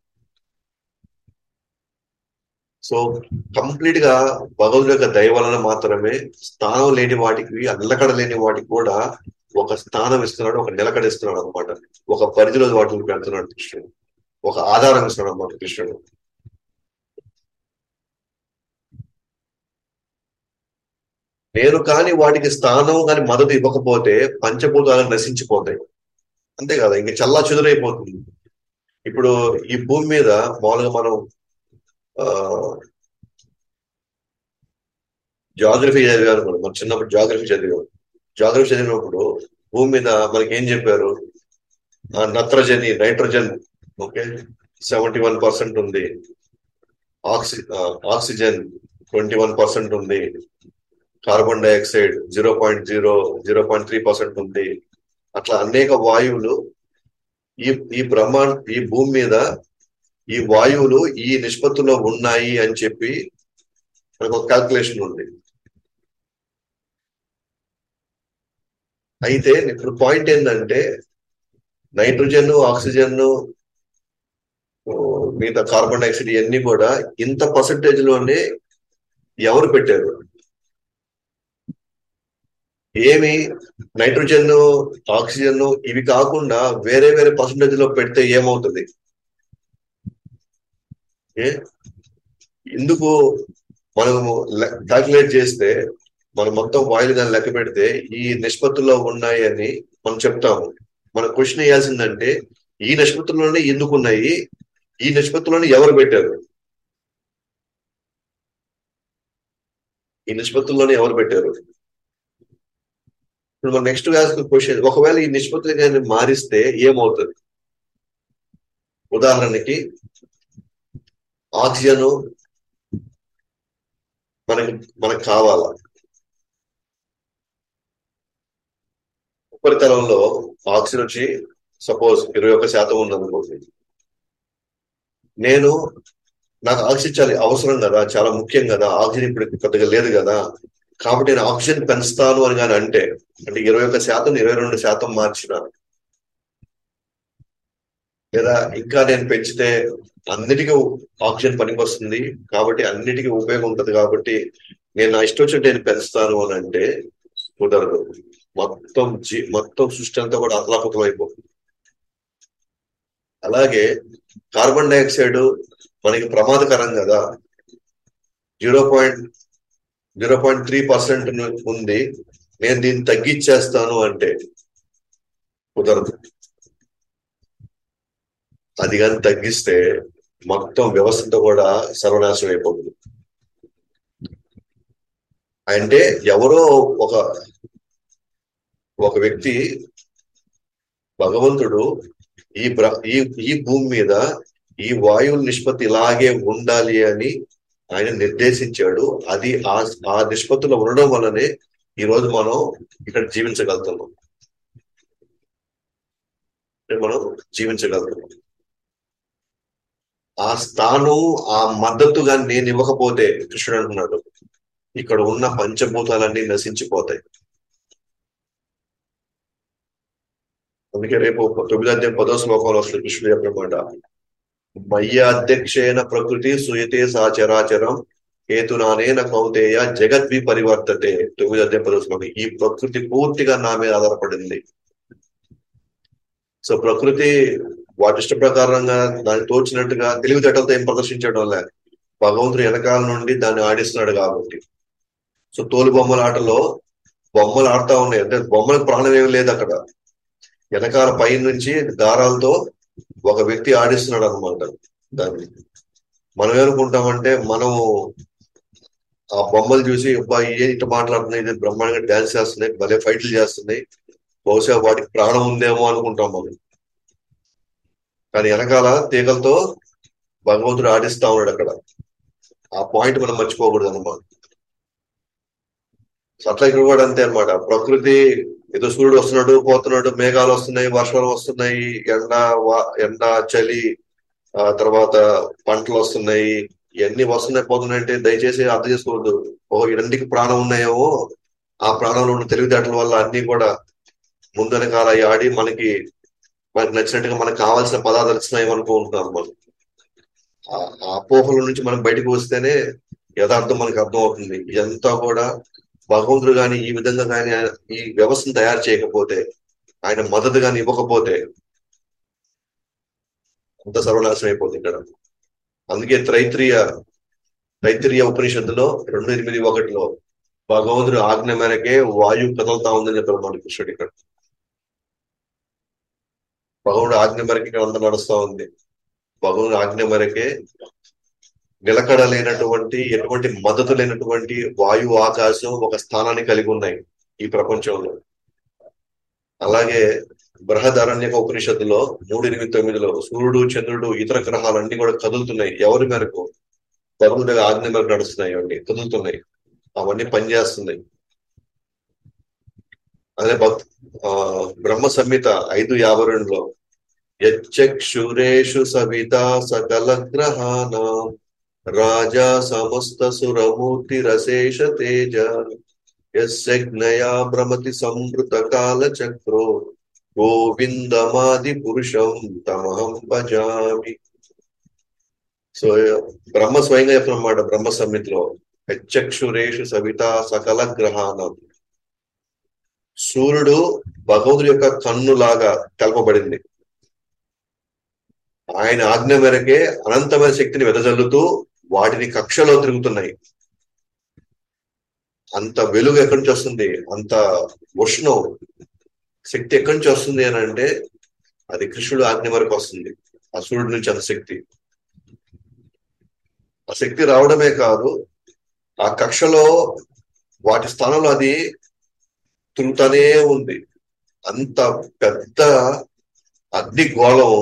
సో కంప్లీట్ గా భగవంతుడి యొక్క దయ వలన మాత్రమే స్థానం లేని వాటికి నిలకడ లేని వాటికి కూడా ఒక స్థానం ఇస్తున్నాడు ఒక నిలకడ ఇస్తున్నాడు అనమాట ఒక పరిధిలో వాటిని పెడుతున్నాడు కృష్ణుడు ఒక ఆధారం ఇస్తున్నాడు అనమాట కృష్ణుడు నేను కాని వాటికి స్థానం కాని మద్దతు ఇవ్వకపోతే పంచభూతాలు నశించిపోతాయి అంతే కదా ఇంక చల్లా చెదురైపోతుంది ఇప్పుడు ఈ భూమి మీద మామూలుగా మనం ఆ జాగ్రఫీ చదివాను కూడా మన చిన్నప్పుడు జాగ్రఫీ చదివాం జాగ్రఫీ చదివినప్పుడు భూమి మీద మనకి ఏం చెప్పారు ఆ నత్రజని nitrogen okay seventy one percent ఉంది oxy oxygen twenty one percent ఉంది carbon dioxide zero point zero zero point three percent ఉంది అట్లా అనేక వాయువులు ఈ ఈ బ్రహ్మాండ ఈ భూమి మీద ఈ వాయువులు ఈ నిష్పత్తిలో ఉన్నాయి అని చెప్పి మనకు ఒక క్యాల్కులేషన్ ఉంది అయితే ఇప్పుడు పాయింట్ ఏంటంటే నైట్రోజన్ ఆక్సిజన్ మిగతా కార్బన్ డైఆక్సైడ్ ఇవన్నీ కూడా ఇంత పర్సంటేజ్ లోనే ఎవరు పెట్టారు ఏమి నైట్రోజన్ ఆక్సిజన్ ఇవి కాకుండా వేరే వేరే పర్సంటేజ్ లో పెడితే ఏమవుతుంది ఏ ఎందుకు మనము క్యాల్కులేట్ చేస్తే మనం మొత్తం వాయులు దాన్ని లెక్క పెడితే ఈ నిష్పత్తుల్లో ఉన్నాయి అని మనం చెప్తాము మన క్వశ్చన్ వేయాల్సిందంటే ఈ నిష్పత్తుల్లోనే ఎందుకు ఉన్నాయి ఈ నిష్పత్తులోనే ఎవరు పెట్టారు ఈ నిష్పత్తుల్లోనే ఎవరు పెట్టారు ఇప్పుడు మనం నెక్స్ట్ వేసిన క్వశ్చన్ ఒకవేళ ఈ నిష్పత్తులు కానీ మారిస్తే ఏమవుతుంది ఉదాహరణకి ఆక్సిజన్ మనకి మనకు కావాలా ఉపరితలంలో ఆక్సిజన్ వచ్చి సపోజ్ ఇరవై ఒక్క శాతం ఉందనుకోండి నేను నాకు ఆక్సిజన్ చాలా అవసరం కదా చాలా ముఖ్యం కదా ఆక్సిజన్ ఇప్పుడు పెద్దగా లేదు కదా కాబట్టి నేను ఆక్సిజన్ పెంచుతాను అని కానీ అంటే అంటే ఇరవై ఒక్క శాతం ఇరవై రెండు శాతం మార్చిన లేదా ఇంకా నేను పెంచితే అన్నిటికీ ఆక్సిజన్ పనికి వస్తుంది కాబట్టి అన్నిటికీ ఉపయోగం ఉంటుంది కాబట్టి నేను నా ఇష్టం వచ్చినట్టు నేను పెంచుతాను అని అంటే కుదరదు మొత్తం జీ మొత్తం సృష్టి అంతా కూడా అతలాకుతం అయిపోతుంది అలాగే కార్బన్ డైఆక్సైడ్ మనకి ప్రమాదకరం కదా zero point zero point three percent ఉంది నేను దీన్ని తగ్గించేస్తాను అంటే కుదరదు అది కానీ తగ్గిస్తే మొత్తం వ్యవస్థతో కూడా సర్వనాశనం అయిపోతుంది అంటే ఎవరో ఒక ఒక వ్యక్తి భగవంతుడు ఈ ఈ ఈ భూమి మీద ఈ వాయువు నిష్పత్తి ఇలాగే ఉండాలి అని ఆయన నిర్దేశించాడు అది ఆ ఆ నిష్పత్తిలో ఉండడం వల్లనే ఈ రోజు మనం ఇక్కడ జీవించగలుగుతున్నాం మనం జీవించగలుగుతున్నాం ఆ స్థానం ఆ మద్దతుగా నేను ఇవ్వకపోతే కృష్ణుడు అంటున్నాడు ఇక్కడ ఉన్న పంచభూతాలన్నీ నశించిపోతాయి అందుకే రేపు తొమ్మిది అధ్యాయం పదో శ్లోకంలో వస్తుంది కృష్ణుడు చెప్పినమాట మయ్యాధ్యక్షేణ ప్రకృతి సుయతే సాచరాచరం హేతునానేన కౌతేయ జగద్వి పరివర్తతే తొమ్మిది అధ్యాయం పదో శ్లోకం ఈ ప్రకృతి పూర్తిగా నా మీద ఆధారపడింది సో ప్రకృతి వాటి ఇష్ట ప్రకారంగా దాన్ని తోచినట్టుగా తెలివితేటలతో ఏం ప్రదర్శించడం లే భగవంతుడు వెనకాల నుండి దాన్ని ఆడిస్తున్నాడు కాబట్టి సో తోలు బొమ్మల ఆటలో బొమ్మలు ఆడుతా ఉన్నాయి అంటే బొమ్మలకు ప్రాణం ఏమి లేదు అక్కడ వెనకాల పై నుంచి దారాలతో ఒక వ్యక్తి ఆడిస్తున్నాడు అనమాట దాన్ని మనం ఏమనుకుంటామంటే మనము ఆ బొమ్మలు చూసి అబ్బాయి ఏ ఇట్లా మాట్లాడుతున్నాయి ఇది బ్రహ్మాండంగా డాన్స్ చేస్తున్నాయి భలే ఫైట్లు చేస్తున్నాయి బహుశా వాటికి ప్రాణం ఉందేమో అనుకుంటాం మనం కానీ వెనకాల తీగలతో భగవంతుడు ఆడిస్తా ఉన్నాడు అక్కడ ఆ పాయింట్ మనం మర్చిపోకూడదు అనమాట అట్లా ఇక్కడ కూడా అంతే అనమాట ప్రకృతి ఏదో సూర్యుడు వస్తున్నాడు పోతున్నాడు మేఘాలు వస్తున్నాయి వర్షాలు వస్తున్నాయి ఎండ ఎండ చలి ఆ తర్వాత పంటలు వస్తున్నాయి ఇవన్నీ వస్తున్నాయి పోతున్నాయి అంటే దయచేసి అర్థం చేసుకోవద్దు ఓ ఇరంటికి ప్రాణం ఉన్నాయేమో ఆ ప్రాణంలో ఉన్న తెలివితేటల వల్ల అన్ని కూడా ముందనకాల ఆడి మనకి మనకి నచ్చినట్టుగా మనకు కావాల్సిన పదార్థాలు ఇస్తున్నాయి అనుకుంటున్నాం మనం ఆ అపోహల నుంచి మనం బయటకు వస్తేనే యథార్థం మనకు అర్థం అవుతుంది ఇదంతా కూడా భగవంతుడు గాని ఈ విధంగా కానీ ఈ వ్యవస్థను తయారు చేయకపోతే ఆయన మద్దతు గాని ఇవ్వకపోతే అంత సర్వనాశనం అయిపోతుంది ఇక్కడ అందుకే త్రైత్రియ తైత్రియ ఉపనిషత్తులో రెండు ఎనిమిది ఒకటిలో భగవంతుడు ఆజ్ఞ మేరకే వాయువు కదలుతా ఉందని చెప్పారు మన కృష్ణుడు ఇక్కడ భగవుడు ఆజ్ఞ మేరకే ఇక్కడ అంతా నడుస్తా ఉంది భగవుడు ఆజ్ఞ మేరకే నిలకడ లేనటువంటి ఎటువంటి మద్దతు లేనటువంటి వాయువు ఆకాశం ఒక స్థానాన్ని కలిగి ఉన్నాయి ఈ ప్రపంచంలో అలాగే బృహదారణ్యక ఉపనిషత్తులో మూడు ఎనిమిది తొమ్మిదిలో సూర్యుడు చంద్రుడు ఇతర గ్రహాలన్నీ కూడా కదులుతున్నాయి ఎవరి మేరకు భగవంతుడి ఆజ్ఞ మేరకు నడుస్తున్నాయి అవన్నీ కదులుతున్నాయి అవన్నీ పనిచేస్తున్నాయి అదే భక్త్ ఆ బ్రహ్మ సంహిత ఐదు యాభై రెండులో యక్షురేషు సవిత సకల గ్రహాన రాజా సమస్త సురమూర్తి రశేష తేజ యజ్ఞయా భ్రమతి సంవృత కాల చక్రో గోవిందమాది పురుషం తమహం భజామి సో బ్రహ్మ స్వయంగా చెప్పినమాట బ్రహ్మ సమితిలో హెచ్చక్షురేషు సవిత సకల గ్రహానం సూర్యుడు భగవంతుడి యొక్క కన్నులాగా తెలపబడింది ఆయన ఆజ్ఞ మేరకే అనంతమైన శక్తిని వెదజల్లుతూ వాటిని కక్షలో తిరుగుతున్నాయి అంత వెలుగు ఎక్కడి నుంచి వస్తుంది అంత ఉష్ణం శక్తి ఎక్కడి నుంచి వస్తుంది అని అంటే అది కృష్ణుడు ఆజ్ఞ వరకు వస్తుంది ఆ సూర్యుడి నుంచి అంత శక్తి ఆ శక్తి రావడమే కాదు ఆ కక్షలో వాటి స్థానంలో అది తిరుగుతానే ఉంది అంత పెద్ద అగ్ని గోళం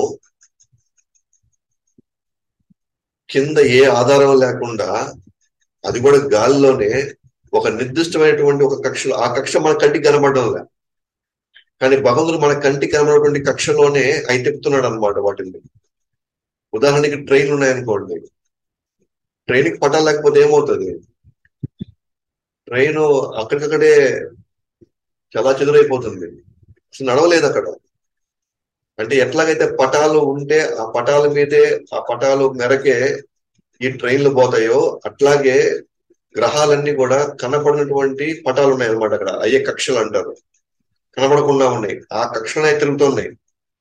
కింద ఏ ఆధారం లేకుండా అది కూడా గాలిలోనే ఒక నిర్దిష్టమైనటువంటి ఒక కక్షలో ఆ కక్ష మన కంటికి కనబడడం లే కానీ భగవంతుడు మన కంటికి కనబడేటువంటి కక్షలోనే అయి తిప్పుతున్నాడు అనమాట వాటిని ఉదాహరణకి ట్రైన్లు ఉన్నాయనుకోండి ట్రైన్కి పట్టాలు లేకపోతే ఏమవుతుంది ట్రైన్ అక్కడికక్కడే చాలా చెదురైపోతుంది అసలు నడవలేదు అక్కడ అంటే ఎట్లాగైతే పటాలు ఉంటే ఆ పటాల మీదే ఆ పటాలు మేరకే ఈ ట్రైన్లు పోతాయో అట్లాగే గ్రహాలన్నీ కూడా కనపడినటువంటి పటాలు ఉన్నాయి అనమాట అక్కడ అయ్యే కక్షలు అంటారు కనపడకుండా ఉన్నాయి ఆ కక్షలనే తిరుగుతున్నాయి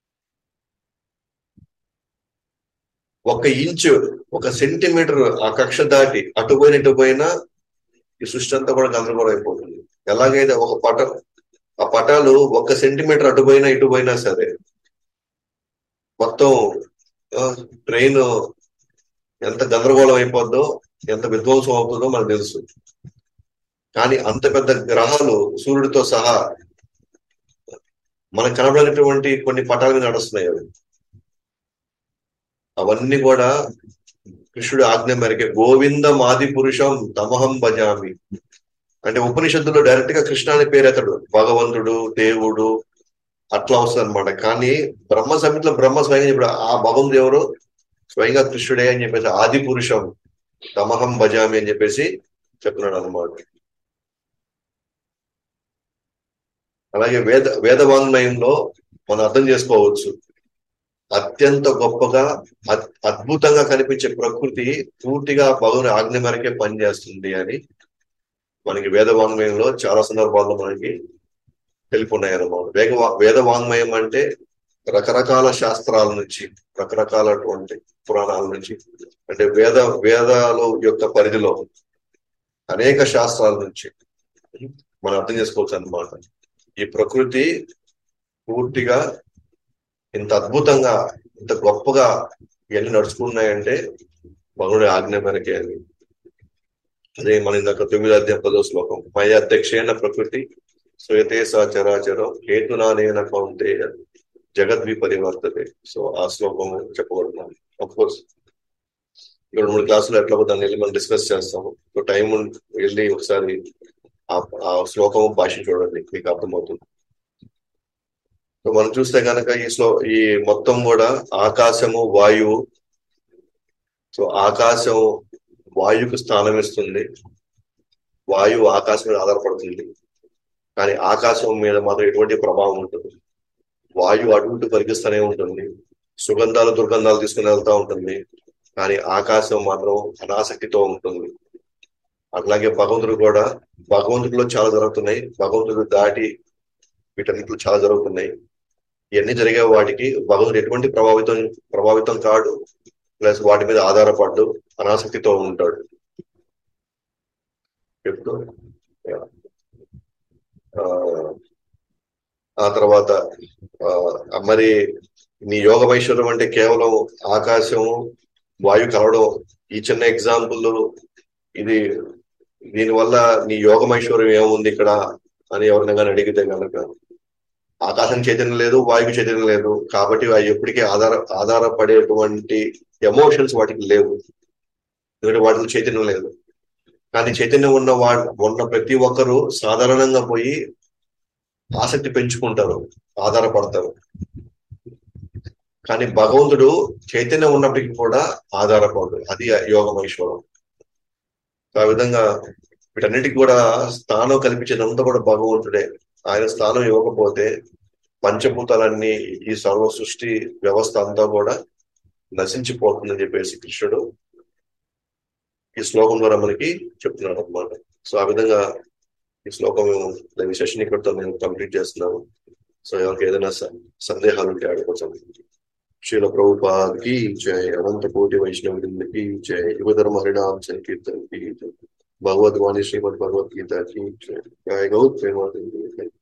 ఒక ఇంచు ఒక సెంటీమీటర్ ఆ కక్ష దాటి అటు పోయిన ఇటు పోయినా ఈ సృష్టి అంతా కూడా గందరగోళం అయిపోతుంది ఎలాగైతే ఒక పట ఆ పటాలు ఒక సెంటీమీటర్ అటు పోయినా ఇటు పోయినా సరే మొత్తం ట్రైన్ ఎంత గందరగోళం అయిపోద్దో ఎంత విధ్వంసం అవుతుందో మనకు తెలుసు కానీ అంత పెద్ద గ్రహాలు సూర్యుడితో సహా మనకు కనబడినటువంటి కొన్ని పటాల మీద నడుస్తున్నాయి అవి అవన్నీ కూడా కృష్ణుడు ఆజ్ఞ మేరకే గోవింద మాది పురుషం తమహం భజామి అంటే ఉపనిషత్తులో డైరెక్ట్ గా కృష్ణ అని పేరెత్తడు భగవంతుడు దేవుడు అట్లా వస్తుంది అనమాట కానీ బ్రహ్మ సమితిలో బ్రహ్మ స్వయంగా ఇప్పుడు ఆ భగవంతుడు ఎవరు స్వయంగా కృష్ణుడే అని చెప్పేసి ఆది పురుషం తమహం భజామి అని చెప్పేసి చెప్తున్నాడు అనమాట అలాగే వేద వేద వాంగ్మయంలో మనం అర్థం చేసుకోవచ్చు అత్యంత గొప్పగా అద్- అద్భుతంగా కనిపించే ప్రకృతి పూర్తిగా భగవాన్ ఆజ్ఞ మేరకే పనిచేస్తుంది అని మనకి వేద వాంగ్మయంలో చాలా సందర్భాల్లో మనకి తెలుపున్నాయి అన్నమాట వేగ వేద వాంగ్మయం అంటే రకరకాల శాస్త్రాల నుంచి రకరకాలటువంటి పురాణాల నుంచి అంటే వేద వేదాలు యొక్క పరిధిలో అనేక శాస్త్రాల నుంచి మనం అర్థం చేసుకోవచ్చు అన్నమాట ఈ ప్రకృతి పూర్తిగా ఇంత అద్భుతంగా ఇంత గొప్పగా ఇవన్నీ నడుచుకున్నాయంటే భగవుడి ఆజ్ఞ మేరకే అని అదే మన ఇందాక తొమ్మిది అధ్యాయం పదో శ్లోకం మయ అధ్యక్షేణ ప్రకృతి శ్వేతే సా చరాచరం హేతునానేన కౌంతేయ జగద్వి పరివర్తతే సో ఆ శ్లోకం చెప్పబడుతున్నాం అఫ్ కోర్స్ ఇక్కడ మూడు క్లాసులు ఎట్లా దాన్ని వెళ్ళి మనం డిస్కస్ చేస్తాము సో టైం వెళ్ళి ఒకసారి ఆ ఆ శ్లోకం భాష చూడండి మీకు అర్థమవుతుంది సో మనం చూస్తే కనుక ఈ శ్లో ఈ మొత్తం కూడా ఆకాశము వాయువు సో ఆకాశం వాయువుకు స్థానం ఇస్తుంది వాయువు ఆకాశం మీద ఆధారపడుతుంది కానీ ఆకాశం మీద మాత్రం ఎటువంటి ప్రభావం ఉంటుంది వాయువు అటు ఇటు పరిగిస్తూనే ఉంటుంది సుగంధాలు దుర్గంధాలు తీసుకుని వెళ్తా ఉంటుంది కానీ ఆకాశం మాత్రం అనాసక్తితో ఉంటుంది అట్లాగే భగవంతుడు కూడా భగవంతుడిలో చాలా జరుగుతున్నాయి భగవంతుడు దాటి వీటన్నిటిలో చాలా జరుగుతున్నాయి ఇవన్నీ జరిగే వాటికి భగవంతుడు ఎటువంటి ప్రభావితం ప్రభావితం కాడు ప్లస్ వాటి మీద ఆధారపడ్డు అనాసక్తితో ఉంటాడు ఎప్పుడు ఆ, ఆ తర్వాత ఆ, మరి నీ యోగ వైశ్వరం అంటే కేవలం ఆకాశం వాయు కలవడం ఈ చిన్న ఎగ్జాంపుల్ ఇది దీనివల్ల నీ యోగమైశ్వర్యం ఏముంది ఇక్కడ అని ఎవరిని కానీ అడిగితే కనుక ఆకాశం చైతన్యం లేదు వాయువు చైతన్యం లేదు కాబట్టి అవి ఎప్పటికీ ఆధార ఆధారపడేటువంటి ఎమోషన్స్ వాటికి లేవు ఎందుకంటే వాటిలో చైతన్యం లేదు కానీ చైతన్యం ఉన్న వా ఉన్న ప్రతి ఒక్కరూ సాధారణంగా పోయి ఆసక్తి పెంచుకుంటారు ఆధారపడతారు కానీ భగవంతుడు చైతన్యం ఉన్నప్పటికీ కూడా ఆధారపడదు అది యోగమైశ్వరం ఆ విధంగా వీటన్నిటికి కూడా స్థానం కల్పించేదంతా కూడా భగవంతుడే ఆయన స్థానం ఇవ్వకపోతే పంచభూతాలన్నీ ఈ సర్వ సృష్టి వ్యవస్థ అంతా కూడా నశించిపోతుందని చెప్పేసి కృష్ణుడు ఈ శ్లోకం ద్వారా మనకి చెప్తున్నాడు అనమాట సో ఆ విధంగా ఈ శ్లోకం మేము దాని సెషన్ ఇక్కడితో నేను కంప్లీట్ చేస్తున్నాను సో ఎవరికి ఏదైనా స- సందేహాలు ఉంటే అడగొచ్చు శీల ప్రభుపాద్ కి జై అనంత కోటి వైష్ణవ వృందకి జై యువధర్మ హరినామ సంకీర్తన్ కి జై భగవద్వాణి శ్రీమద్ భగవద్గీత కి జై జై గౌత్ ప్రేమ